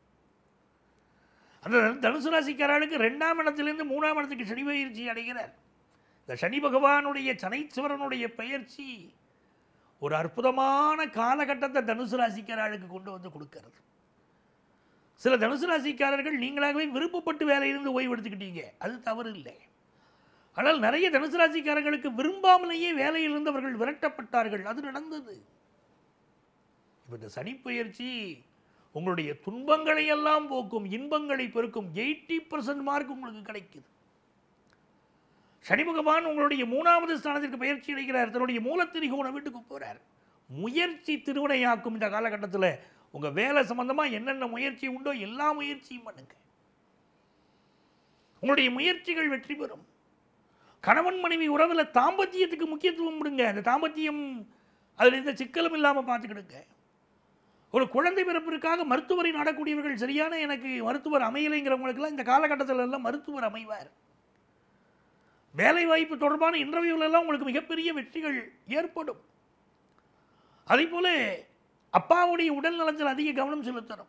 அந்த தனுசு ராசிக்காரர்களுக்கு ரெண்டாம் இடத்திலிருந்து மூணாம் இடத்துக்கு சனி பயிற்சி அடைகிறார் இந்த சனி பகவானுடைய சனைச்சுவரனுடைய பயிற்சி ஒரு அற்புதமான காலகட்டத்தை தனுசு ராசிக்காரர்களுக்கு கொண்டு வந்து கொடுக்கிறது சில தனுசு ராசிக்காரர்கள் நீங்களாகவே விருப்பப்பட்டு வேலையிலிருந்து ஓய்வு எடுத்துக்கிட்டீங்க அது தவறு இல்லை ஆனால் நிறைய தனுசு ராசிக்காரர்களுக்கு விரும்பாமலேயே வேலையிலிருந்து அவர்கள் விரட்டப்பட்டார்கள் அது நடந்தது இப்போ இந்த சனிப்பெயர்ச்சி உங்களுடைய துன்பங்களை எல்லாம் போக்கும் இன்பங்களை பெருக்கும் எயிட்டி பர்சன்ட் மார்க் உங்களுக்கு கிடைக்குது சனி பகவான் உங்களுடைய மூணாவது ஸ்தானத்திற்கு பயிற்சி அடைகிறார் தன்னுடைய மூலத்திரிகோண வீட்டுக்கு போகிறார் முயற்சி திருவினையாக்கும் இந்த காலகட்டத்தில் உங்கள் வேலை சம்பந்தமாக என்னென்ன முயற்சி உண்டோ எல்லா முயற்சியும் பண்ணுங்க உங்களுடைய முயற்சிகள் வெற்றி பெறும் கணவன் மனைவி உறவில் தாம்பத்தியத்துக்கு முக்கியத்துவம் கொடுங்க அந்த தாம்பத்தியம் அதில் எந்த சிக்கலும் இல்லாமல் பார்த்துக்கிடுங்க ஒரு குழந்தை பிறப்பிற்காக மருத்துவரை நாடக்கூடியவர்கள் சரியான எனக்கு மருத்துவர் அமையலைங்கிறவங்களுக்கெல்லாம் இந்த காலகட்டத்தில் எல்லாம் மருத்துவர் அமைவார் வேலை வாய்ப்பு தொடர்பான இன்டர்வியூல எல்லாம் உங்களுக்கு மிகப்பெரிய வெற்றிகள் ஏற்படும் அதே போல அப்பாவுடைய உடல் நலத்தில் அதிக கவனம் செலுத்தணும்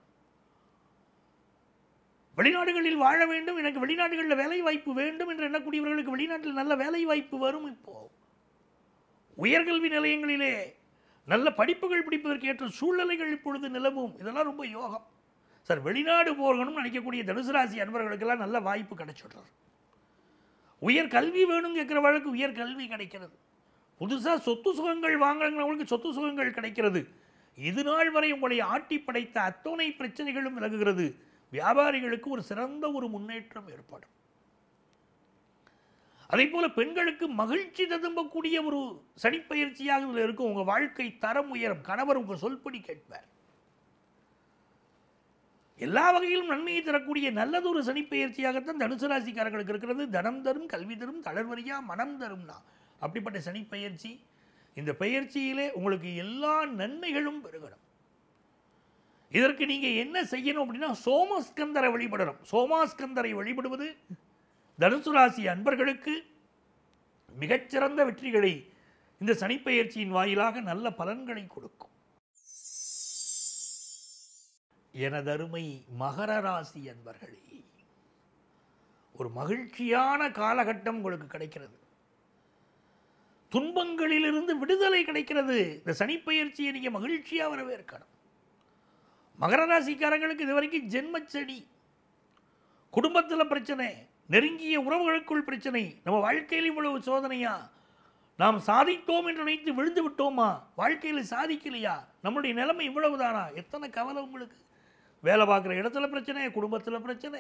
வெளிநாடுகளில் வாழ வேண்டும் எனக்கு வெளிநாடுகளில் வேலை வாய்ப்பு வேண்டும் என்று எண்ணக்கூடியவர்களுக்கு வெளிநாட்டில் நல்ல வேலை வாய்ப்பு வரும் இப்போ உயர்கல்வி நிலையங்களிலே நல்ல படிப்புகள் படிப்பதற்கு ஏற்ற சூழ்நிலைகள் இப்பொழுது நிலவும் இதெல்லாம் ரொம்ப யோகம் சார் வெளிநாடு போகணும்னு நினைக்கக்கூடிய தனுசு ராசி அன்பர்களுக்கெல்லாம் நல்ல வாய்ப்பு கிடைச்சிடுறார் உயர் கல்வி வேணும் கேட்குறவர்களுக்கு உயர் கல்வி கிடைக்கிறது புதுசாக சொத்து சுகங்கள் வாங்குறவங்களுக்கு சொத்து சுகங்கள் கிடைக்கிறது இது நாள் வரை உங்களை ஆட்டி படைத்த அத்தனை பிரச்சனைகளும் விலகுகிறது வியாபாரிகளுக்கு ஒரு சிறந்த ஒரு முன்னேற்றம் ஏற்படும் அதே போல பெண்களுக்கு மகிழ்ச்சி ததும்பக்கூடிய ஒரு சனிப்பயிற்சியாக இதில் இருக்கும் உங்கள் வாழ்க்கை தரம் உயரும் கணவர் உங்கள் சொல்படி கேட்பார் எல்லா வகையிலும் நன்மையை தரக்கூடிய நல்லதொரு சனிப்பெயர்ச்சியாகத்தான் தனுசு ராசிக்காரர்களுக்கு இருக்கிறது தனம் தரும் கல்வி தரும் தளர்வரியா மனம் தரும்னா அப்படிப்பட்ட சனிப்பெயர்ச்சி இந்த பயிற்சியிலே உங்களுக்கு எல்லா நன்மைகளும் பெருகணும் இதற்கு நீங்கள் என்ன செய்யணும் அப்படின்னா சோமஸ்கந்தரை வழிபடணும் சோமாஸ்கந்தரை வழிபடுவது தனுசு ராசி அன்பர்களுக்கு மிகச்சிறந்த வெற்றிகளை இந்த சனிப்பெயர்ச்சியின் வாயிலாக நல்ல பலன்களை கொடுக்கும் எனதருமை மகர ராசி அன்பர்களே ஒரு மகிழ்ச்சியான காலகட்டம் உங்களுக்கு கிடைக்கிறது துன்பங்களிலிருந்து விடுதலை கிடைக்கிறது இந்த சனிப்பெயர்ச்சியை நீங்க மகிழ்ச்சியா வரவேற்கணும் மகர ராசிக்காரங்களுக்கு இது வரைக்கும் ஜென்மச்சனி குடும்பத்தில் பிரச்சனை நெருங்கிய உறவுகளுக்குள் பிரச்சனை நம்ம வாழ்க்கையில் இவ்வளவு சோதனையா நாம் சாதித்தோம் என்று நினைத்து விழுந்து விட்டோமா வாழ்க்கையில் சாதிக்கலையா நம்மளுடைய நிலைமை இவ்வளவுதானா எத்தனை கவலை உங்களுக்கு வேலை பார்க்குற இடத்துல பிரச்சனை குடும்பத்தில் பிரச்சனை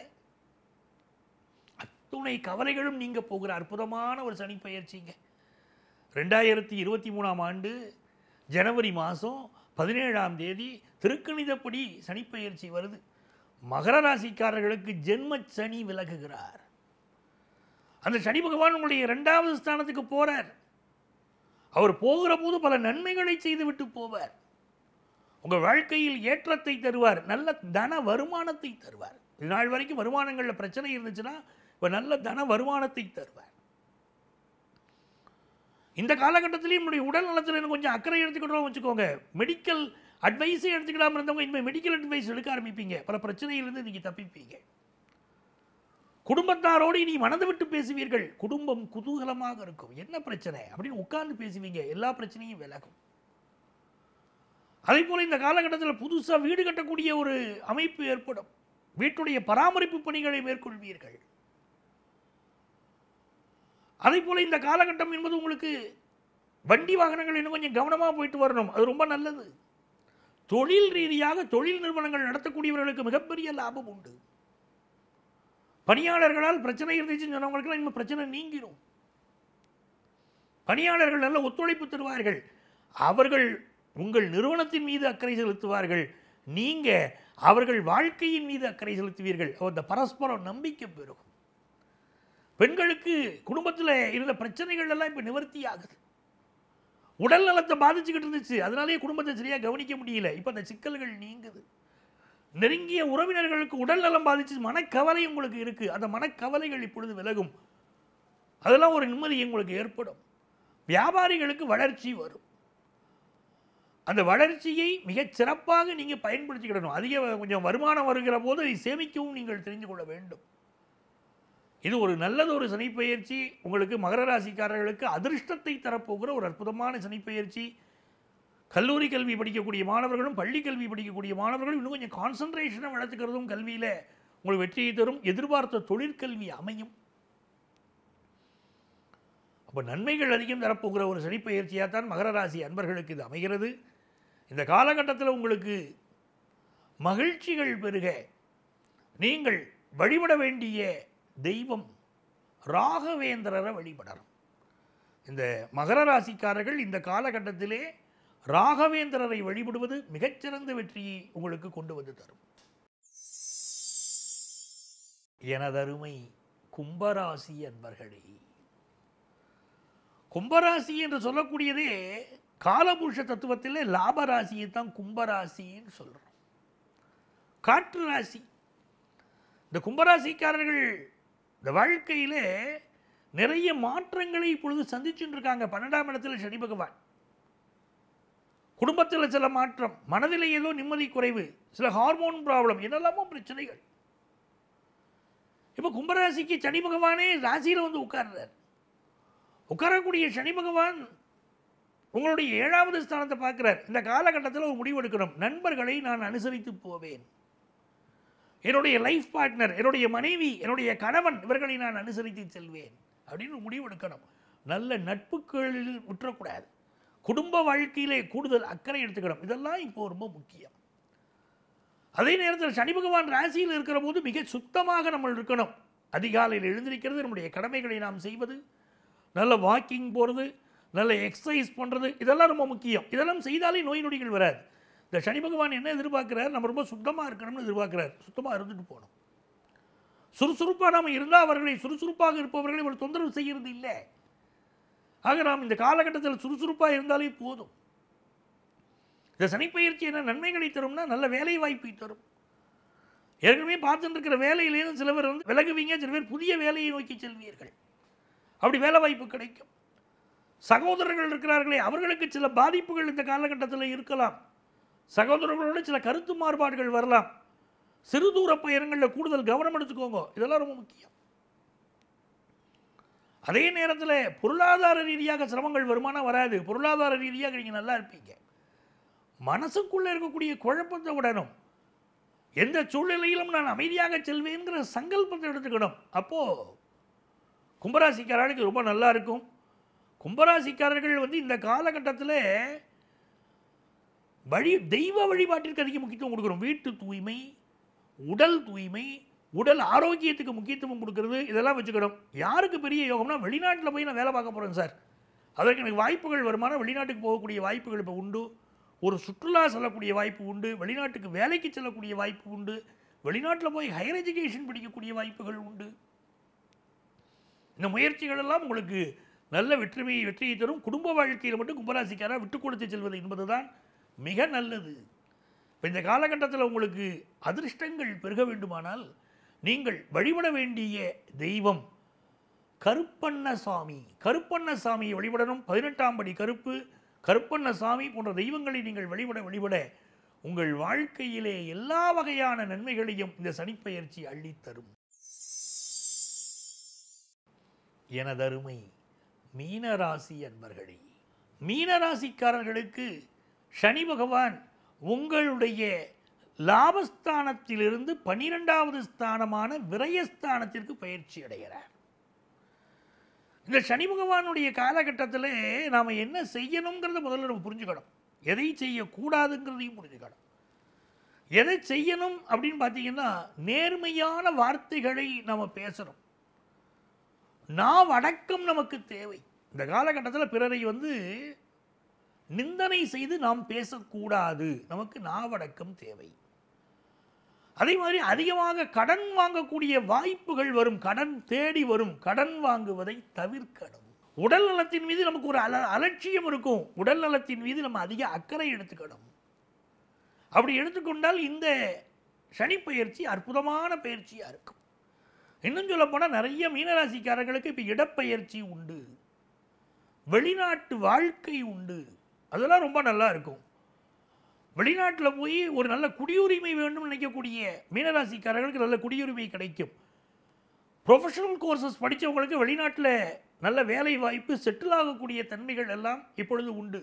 அத்துணை கவலைகளும் நீங்க போகிற அற்புதமான ஒரு சனி பயிற்சிங்க ரெண்டாயிரத்தி இருபத்தி மூணாம் ஆண்டு ஜனவரி மாதம் பதினேழாம் தேதி திருக்கணிதப்படி சனிப்பெயர்ச்சி வருது மகர ராசிக்காரர்களுக்கு ஜென்ம சனி விலகுகிறார் அந்த சனி பகவான் உங்களுடைய இரண்டாவது ஸ்தானத்துக்கு போறார் அவர் போகிற போது பல நன்மைகளை செய்துவிட்டு போவார் உங்கள் வாழ்க்கையில் ஏற்றத்தை தருவார் நல்ல தன வருமானத்தை தருவார் இது நாள் வரைக்கும் வருமானங்களில் பிரச்சனை இருந்துச்சுன்னா இப்போ நல்ல தன வருமானத்தை தருவார் இந்த காலகட்டத்திலையும் நம்முடைய உடல் நலத்தில் இன்னும் கொஞ்சம் அக்கறை எடுத்துக்கிட்டோம் வச்சுக்கோங்க மெடிக்கல் அட்வைஸே எடுத்துக்கிடாமல் இருந்தவங்க இனிமேல் மெடிக்கல் அட்வைஸ் எடுக்க ஆரம்பிப்பீங்க பல பிரச்சனையிலிருந்து நீங்கள் தப்பிப்பீங்க குடும்பத்தாரோடு இனி மனது விட்டு பேசுவீர்கள் குடும்பம் குதூகலமாக இருக்கும் என்ன பிரச்சனை அப்படின்னு உட்கார்ந்து பேசுவீங்க எல்லா பிரச்சனையும் விலகும் அதே போல இந்த காலகட்டத்தில் புதுசாக வீடு கட்டக்கூடிய ஒரு அமைப்பு ஏற்படும் வீட்டுடைய பராமரிப்பு பணிகளை மேற்கொள்வீர்கள் அதே போல இந்த காலகட்டம் என்பது உங்களுக்கு வண்டி வாகனங்கள் இன்னும் கொஞ்சம் கவனமாக போயிட்டு வரணும் அது ரொம்ப நல்லது தொழில் ரீதியாக தொழில் நிறுவனங்கள் நடத்தக்கூடியவர்களுக்கு மிகப்பெரிய லாபம் உண்டு பணியாளர்களால் பிரச்சனை இருந்துச்சுன்னு சொன்னவங்களுக்குலாம் இனிமேல் பிரச்சனை நீங்கிடும் பணியாளர்கள் நல்ல ஒத்துழைப்பு தருவார்கள் அவர்கள் உங்கள் நிறுவனத்தின் மீது அக்கறை செலுத்துவார்கள் நீங்க அவர்கள் வாழ்க்கையின் மீது அக்கறை செலுத்துவீர்கள் அந்த பரஸ்பரம் நம்பிக்கை பெருகும் பெண்களுக்கு குடும்பத்தில் இருந்த பிரச்சனைகள் எல்லாம் இப்போ நிவர்த்தி ஆகுது உடல் நலத்தை பாதிச்சுக்கிட்டு இருந்துச்சு அதனாலேயே குடும்பத்தை சரியாக கவனிக்க முடியல இப்போ அந்த சிக்கல்கள் நீங்குது நெருங்கிய உறவினர்களுக்கு உடல் நலம் பாதிச்சு மனக்கவலை உங்களுக்கு இருக்கு அந்த மனக்கவலைகள் இப்பொழுது விலகும் அதெல்லாம் ஒரு நிம்மதி உங்களுக்கு ஏற்படும் வியாபாரிகளுக்கு வளர்ச்சி வரும் அந்த வளர்ச்சியை மிகச் சிறப்பாக நீங்கள் பயன்படுத்திக்கிடணும் அதிக கொஞ்சம் வருமானம் வருகிற போது அதை சேமிக்கவும் நீங்கள் தெரிந்து கொள்ள வேண்டும் இது ஒரு நல்லது ஒரு சனிப்பெயர்ச்சி உங்களுக்கு மகர ராசிக்காரர்களுக்கு அதிர்ஷ்டத்தை தரப்போகிற ஒரு அற்புதமான சனிப்பெயர்ச்சி கல்லூரி கல்வி படிக்கக்கூடிய மாணவர்களும் பள்ளி கல்வி படிக்கக்கூடிய மாணவர்களும் இன்னும் கொஞ்சம் கான்சன்ட்ரேஷனை வளர்த்துக்கிறதும் கல்வியில் உங்களுக்கு வெற்றியை தரும் எதிர்பார்த்த தொழிற்கல்வி அமையும் அப்போ நன்மைகள் அதிகம் தரப்போகிற ஒரு சனிப்பெயர்ச்சியாக தான் மகர ராசி அன்பர்களுக்கு இது அமைகிறது இந்த காலகட்டத்தில் உங்களுக்கு மகிழ்ச்சிகள் பெருக நீங்கள் வழிபட வேண்டிய தெய்வம் ராகவேந்திரரை வழிபடணும் இந்த மகர ராசிக்காரர்கள் இந்த காலகட்டத்திலே ராகவேந்திரரை வழிபடுவது மிகச்சிறந்த வெற்றியை உங்களுக்கு கொண்டு வந்து தரும் எனதருமை கும்பராசி அன்பர்களே கும்பராசி என்று சொல்லக்கூடியதே காலபுருஷ தத்துவத்திலே லாபராசியை தான் கும்பராசின்னு சொல்கிறோம் காற்று ராசி இந்த கும்பராசிக்காரர்கள் இந்த வாழ்க்கையிலே நிறைய மாற்றங்களை இப்பொழுது சந்திச்சுட்டு இருக்காங்க பன்னெண்டாம் இடத்துல சனி பகவான் குடும்பத்தில் சில மாற்றம் மனதில் ஏதோ நிம்மதி குறைவு சில ஹார்மோன் ப்ராப்ளம் என்னெல்லாமோ பிரச்சனைகள் இப்போ கும்பராசிக்கு சனி பகவானே ராசியில் வந்து உட்கார்றார் உட்காரக்கூடிய சனி பகவான் உங்களுடைய ஏழாவது ஸ்தானத்தை பார்க்கிறார் இந்த காலகட்டத்தில் ஒரு முடிவு எடுக்கணும் நண்பர்களை நான் அனுசரித்து போவேன் என்னுடைய லைஃப் பார்ட்னர் என்னுடைய மனைவி என்னுடைய கணவன் இவர்களை நான் அனுசரித்து செல்வேன் அப்படின்னு ஒரு முடிவு எடுக்கணும் நல்ல நட்புகளில் விட்டுறக்கூடாது குடும்ப வாழ்க்கையிலே கூடுதல் அக்கறை எடுத்துக்கணும் இதெல்லாம் இப்போ ரொம்ப முக்கியம் அதே நேரத்தில் சனி பகவான் ராசியில் இருக்கிற போது மிக சுத்தமாக நம்ம இருக்கணும் அதிகாலையில் எழுந்திருக்கிறது நம்முடைய கடமைகளை நாம் செய்வது நல்ல வாக்கிங் போகிறது நல்ல எக்ஸசைஸ் பண்ணுறது இதெல்லாம் ரொம்ப முக்கியம் இதெல்லாம் செய்தாலே நோய் நொடிகள் வராது இந்த சனி பகவான் என்ன எதிர்பார்க்கிறார் நம்ம ரொம்ப சுத்தமாக இருக்கணும்னு எதிர்பார்க்கிறார் சுத்தமாக இருந்துட்டு போகணும் சுறுசுறுப்பாக நாம் இருந்தால் அவர்களை சுறுசுறுப்பாக இருப்பவர்களை ஒரு தொந்தரவு செய்கிறது இல்லை ஆக நாம் இந்த காலகட்டத்தில் சுறுசுறுப்பாக இருந்தாலே போதும் இந்த சனிப்பயிற்சி என்ன நன்மைகளை தரும்னா நல்ல வேலை வாய்ப்பை தரும் ஏற்கனவே பார்த்துட்டு இருக்கிற வேலையிலேருந்து சில பேர் வந்து விலகுவீங்க சில பேர் புதிய வேலையை நோக்கி செல்வீர்கள் அப்படி வேலை வாய்ப்பு கிடைக்கும் சகோதரர்கள் இருக்கிறார்களே அவர்களுக்கு சில பாதிப்புகள் இந்த காலகட்டத்தில் இருக்கலாம் சகோதரர்களோடு சில கருத்து மாறுபாடுகள் வரலாம் சிறு தூர பயணங்களில் கூடுதல் கவனம் எடுத்துக்கோங்க இதெல்லாம் ரொம்ப முக்கியம் அதே நேரத்தில் பொருளாதார ரீதியாக சிரமங்கள் வருமானம் வராது பொருளாதார ரீதியாக நீங்கள் நல்லா இருப்பீங்க மனசுக்குள்ளே இருக்கக்கூடிய குழப்பத்தை விடணும் எந்த சூழ்நிலையிலும் நான் அமைதியாக செல்வேங்கிற சங்கல்பத்தை எடுத்துக்கணும் அப்போது கும்பராசிக்காரர்களுக்கு ரொம்ப நல்லா இருக்கும் கும்பராசிக்காரர்கள் வந்து இந்த காலகட்டத்தில் வழி தெய்வ வழிபாட்டிற்கு அதிக முக்கியத்துவம் கொடுக்குறோம் வீட்டு தூய்மை உடல் தூய்மை உடல் ஆரோக்கியத்துக்கு முக்கியத்துவம் கொடுக்கறது இதெல்லாம் வச்சுக்கணும் யாருக்கு பெரிய யோகம்னா வெளிநாட்டில் போய் நான் வேலை பார்க்க போகிறேன் சார் அதற்கு எனக்கு வாய்ப்புகள் வருமானம் வெளிநாட்டுக்கு போகக்கூடிய வாய்ப்புகள் இப்போ உண்டு ஒரு சுற்றுலா செல்லக்கூடிய வாய்ப்பு உண்டு வெளிநாட்டுக்கு வேலைக்கு செல்லக்கூடிய வாய்ப்பு உண்டு வெளிநாட்டில் போய் ஹையர் எஜுகேஷன் படிக்கக்கூடிய வாய்ப்புகள் உண்டு இந்த முயற்சிகள் எல்லாம் உங்களுக்கு நல்ல வெற்றிமையை வெற்றியை தரும் குடும்ப வாழ்க்கையில் மட்டும் கும்பராசிக்காரா விட்டு கொடுத்து செல்வது என்பதுதான் மிக நல்லது இப்போ இந்த காலகட்டத்தில் உங்களுக்கு அதிர்ஷ்டங்கள் பெருக வேண்டுமானால் நீங்கள் வழிபட வேண்டிய தெய்வம் கருப்பண்ணசாமி கருப்பண்ணசாமியை வழிபடணும் பதினெட்டாம் படி கருப்பு கருப்பண்ணசாமி போன்ற தெய்வங்களை நீங்கள் வழிபட வழிபட உங்கள் வாழ்க்கையிலே எல்லா வகையான நன்மைகளையும் இந்த சனிப்பெயர்ச்சி அள்ளித்தரும் எனதருமை மீனராசி அன்பர்களே மீனராசிக்காரர்களுக்கு சனி பகவான் உங்களுடைய லாபஸ்தானத்திலிருந்து பனிரெண்டாவது ஸ்தானமான விரயஸ்தானத்திற்கு பயிற்சி அடைகிறார் இந்த சனி பகவானுடைய காலகட்டத்தில் நாம் என்ன செய்யணுங்கிறத முதல்ல நம்ம புரிஞ்சுக்கணும் எதை செய்யக்கூடாதுங்கிறதையும் புரிஞ்சுக்கணும் எதை செய்யணும் அப்படின்னு பார்த்தீங்கன்னா நேர்மையான வார்த்தைகளை நம்ம பேசணும் நாம் அடக்கம் நமக்கு தேவை இந்த காலகட்டத்தில் பிறரை வந்து நிந்தனை செய்து நாம் பேசக்கூடாது நமக்கு நாவடக்கம் தேவை அதே மாதிரி அதிகமாக கடன் வாங்கக்கூடிய வாய்ப்புகள் வரும் கடன் தேடி வரும் கடன் வாங்குவதை தவிர்க்கணும் உடல் நலத்தின் மீது நமக்கு ஒரு அல அலட்சியம் இருக்கும் உடல் நலத்தின் மீது நம்ம அதிக அக்கறை எடுத்துக்கணும் அப்படி எடுத்துக்கொண்டால் இந்த சனி பயிற்சி அற்புதமான பயிற்சியாக இருக்கும் இன்னும் சொல்ல போனால் நிறைய மீனராசிக்காரர்களுக்கு இப்போ இடப்பெயர்ச்சி உண்டு வெளிநாட்டு வாழ்க்கை உண்டு அதெல்லாம் ரொம்ப நல்லா இருக்கும் வெளிநாட்டில் போய் ஒரு நல்ல குடியுரிமை வேண்டும் நினைக்கக்கூடிய மீனராசிக்காரர்களுக்கு நல்ல குடியுரிமை கிடைக்கும் ப்ரொஃபஷனல் கோர்சஸ் படித்தவங்களுக்கு வெளிநாட்டில் நல்ல வேலை வாய்ப்பு செட்டில் ஆகக்கூடிய தன்மைகள் எல்லாம் இப்பொழுது உண்டு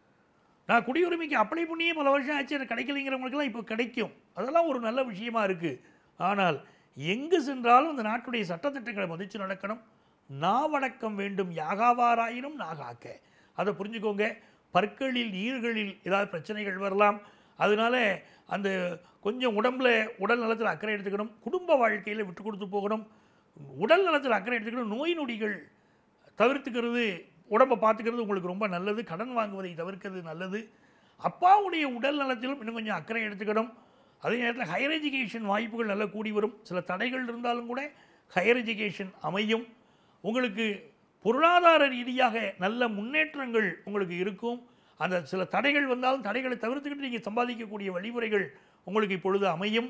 நான் குடியுரிமைக்கு அப்ளை பண்ணியே பல வருஷம் ஆச்சு எனக்கு கிடைக்கலைங்கிறவங்களுக்கெல்லாம் இப்போ கிடைக்கும் அதெல்லாம் ஒரு நல்ல விஷயமா இருக்குது ஆனால் எங்கு சென்றாலும் இந்த நாட்டுடைய சட்டத்திட்டங்களை மதித்து நடக்கணும் நாவடக்கம் வேண்டும் யாகாவாராயினும் நாகாக்க அதை புரிஞ்சுக்கோங்க பற்களில் ஈர்களில் ஏதாவது பிரச்சனைகள் வரலாம் அதனால அந்த கொஞ்சம் உடம்புல உடல் நலத்தில் அக்கறை எடுத்துக்கணும் குடும்ப வாழ்க்கையில் விட்டு கொடுத்து போகணும் உடல் நலத்தில் அக்கறை எடுத்துக்கணும் நோய் நொடிகள் தவிர்த்துக்கிறது உடம்பை பார்த்துக்கிறது உங்களுக்கு ரொம்ப நல்லது கடன் வாங்குவதை தவிர்க்கிறது நல்லது அப்பாவுடைய உடல் நலத்திலும் இன்னும் கொஞ்சம் அக்கறை எடுத்துக்கணும் அதே நேரத்தில் ஹையர் எஜுகேஷன் வாய்ப்புகள் நல்லா கூடி வரும் சில தடைகள் இருந்தாலும் கூட ஹையர் எஜுகேஷன் அமையும் உங்களுக்கு பொருளாதார ரீதியாக நல்ல முன்னேற்றங்கள் உங்களுக்கு இருக்கும் அந்த சில தடைகள் வந்தாலும் தடைகளை தவிர்த்துக்கிட்டு நீங்கள் சம்பாதிக்கக்கூடிய வழிமுறைகள் உங்களுக்கு இப்பொழுது அமையும்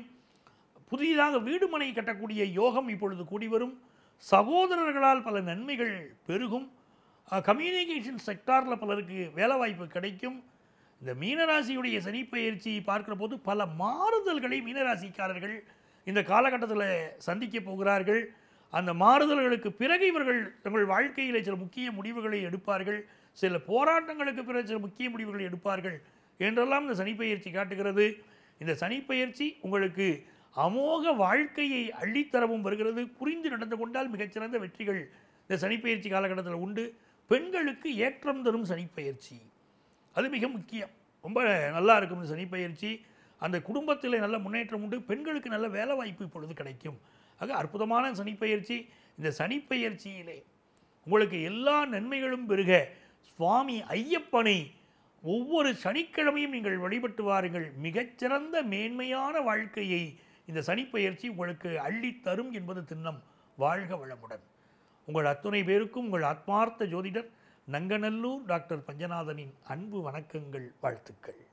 புதிதாக வீடு மனை கட்டக்கூடிய யோகம் இப்பொழுது கூடி வரும் சகோதரர்களால் பல நன்மைகள் பெருகும் கம்யூனிகேஷன் செக்டாரில் பலருக்கு வேலைவாய்ப்பு கிடைக்கும் இந்த மீனராசியுடைய சனிப்பெயர்ச்சி பார்க்கிற போது பல மாறுதல்களை மீனராசிக்காரர்கள் இந்த காலகட்டத்தில் சந்திக்க போகிறார்கள் அந்த மாறுதல்களுக்கு பிறகு இவர்கள் தங்கள் வாழ்க்கையில் சில முக்கிய முடிவுகளை எடுப்பார்கள் சில போராட்டங்களுக்கு பிறகு சில முக்கிய முடிவுகளை எடுப்பார்கள் என்றெல்லாம் இந்த சனிப்பெயர்ச்சி காட்டுகிறது இந்த சனிப்பெயர்ச்சி உங்களுக்கு அமோக வாழ்க்கையை அள்ளித்தரவும் வருகிறது புரிந்து நடந்து கொண்டால் மிகச்சிறந்த வெற்றிகள் இந்த சனிப்பெயர்ச்சி காலகட்டத்தில் உண்டு பெண்களுக்கு ஏற்றம் தரும் சனிப்பெயர்ச்சி அது மிக முக்கியம் ரொம்ப நல்லா இருக்கும் இந்த சனிப்பெயர்ச்சி அந்த குடும்பத்தில் நல்ல முன்னேற்றம் உண்டு பெண்களுக்கு நல்ல வேலை வாய்ப்பு இப்பொழுது கிடைக்கும் ஆக அற்புதமான சனிப்பெயர்ச்சி இந்த சனிப்பெயர்ச்சியிலே உங்களுக்கு எல்லா நன்மைகளும் பெருக சுவாமி ஐயப்பனை ஒவ்வொரு சனிக்கிழமையும் நீங்கள் வழிபட்டு வாருங்கள் மிகச்சிறந்த மேன்மையான வாழ்க்கையை இந்த சனிப்பெயர்ச்சி உங்களுக்கு அள்ளித் தரும் என்பது திண்ணம் வாழ்க வளமுடன் உங்கள் அத்துணை பேருக்கும் உங்கள் ஆத்மார்த்த ஜோதிடர் நங்கநல்லூர் டாக்டர் பஞ்சநாதனின் அன்பு வணக்கங்கள் வாழ்த்துக்கள்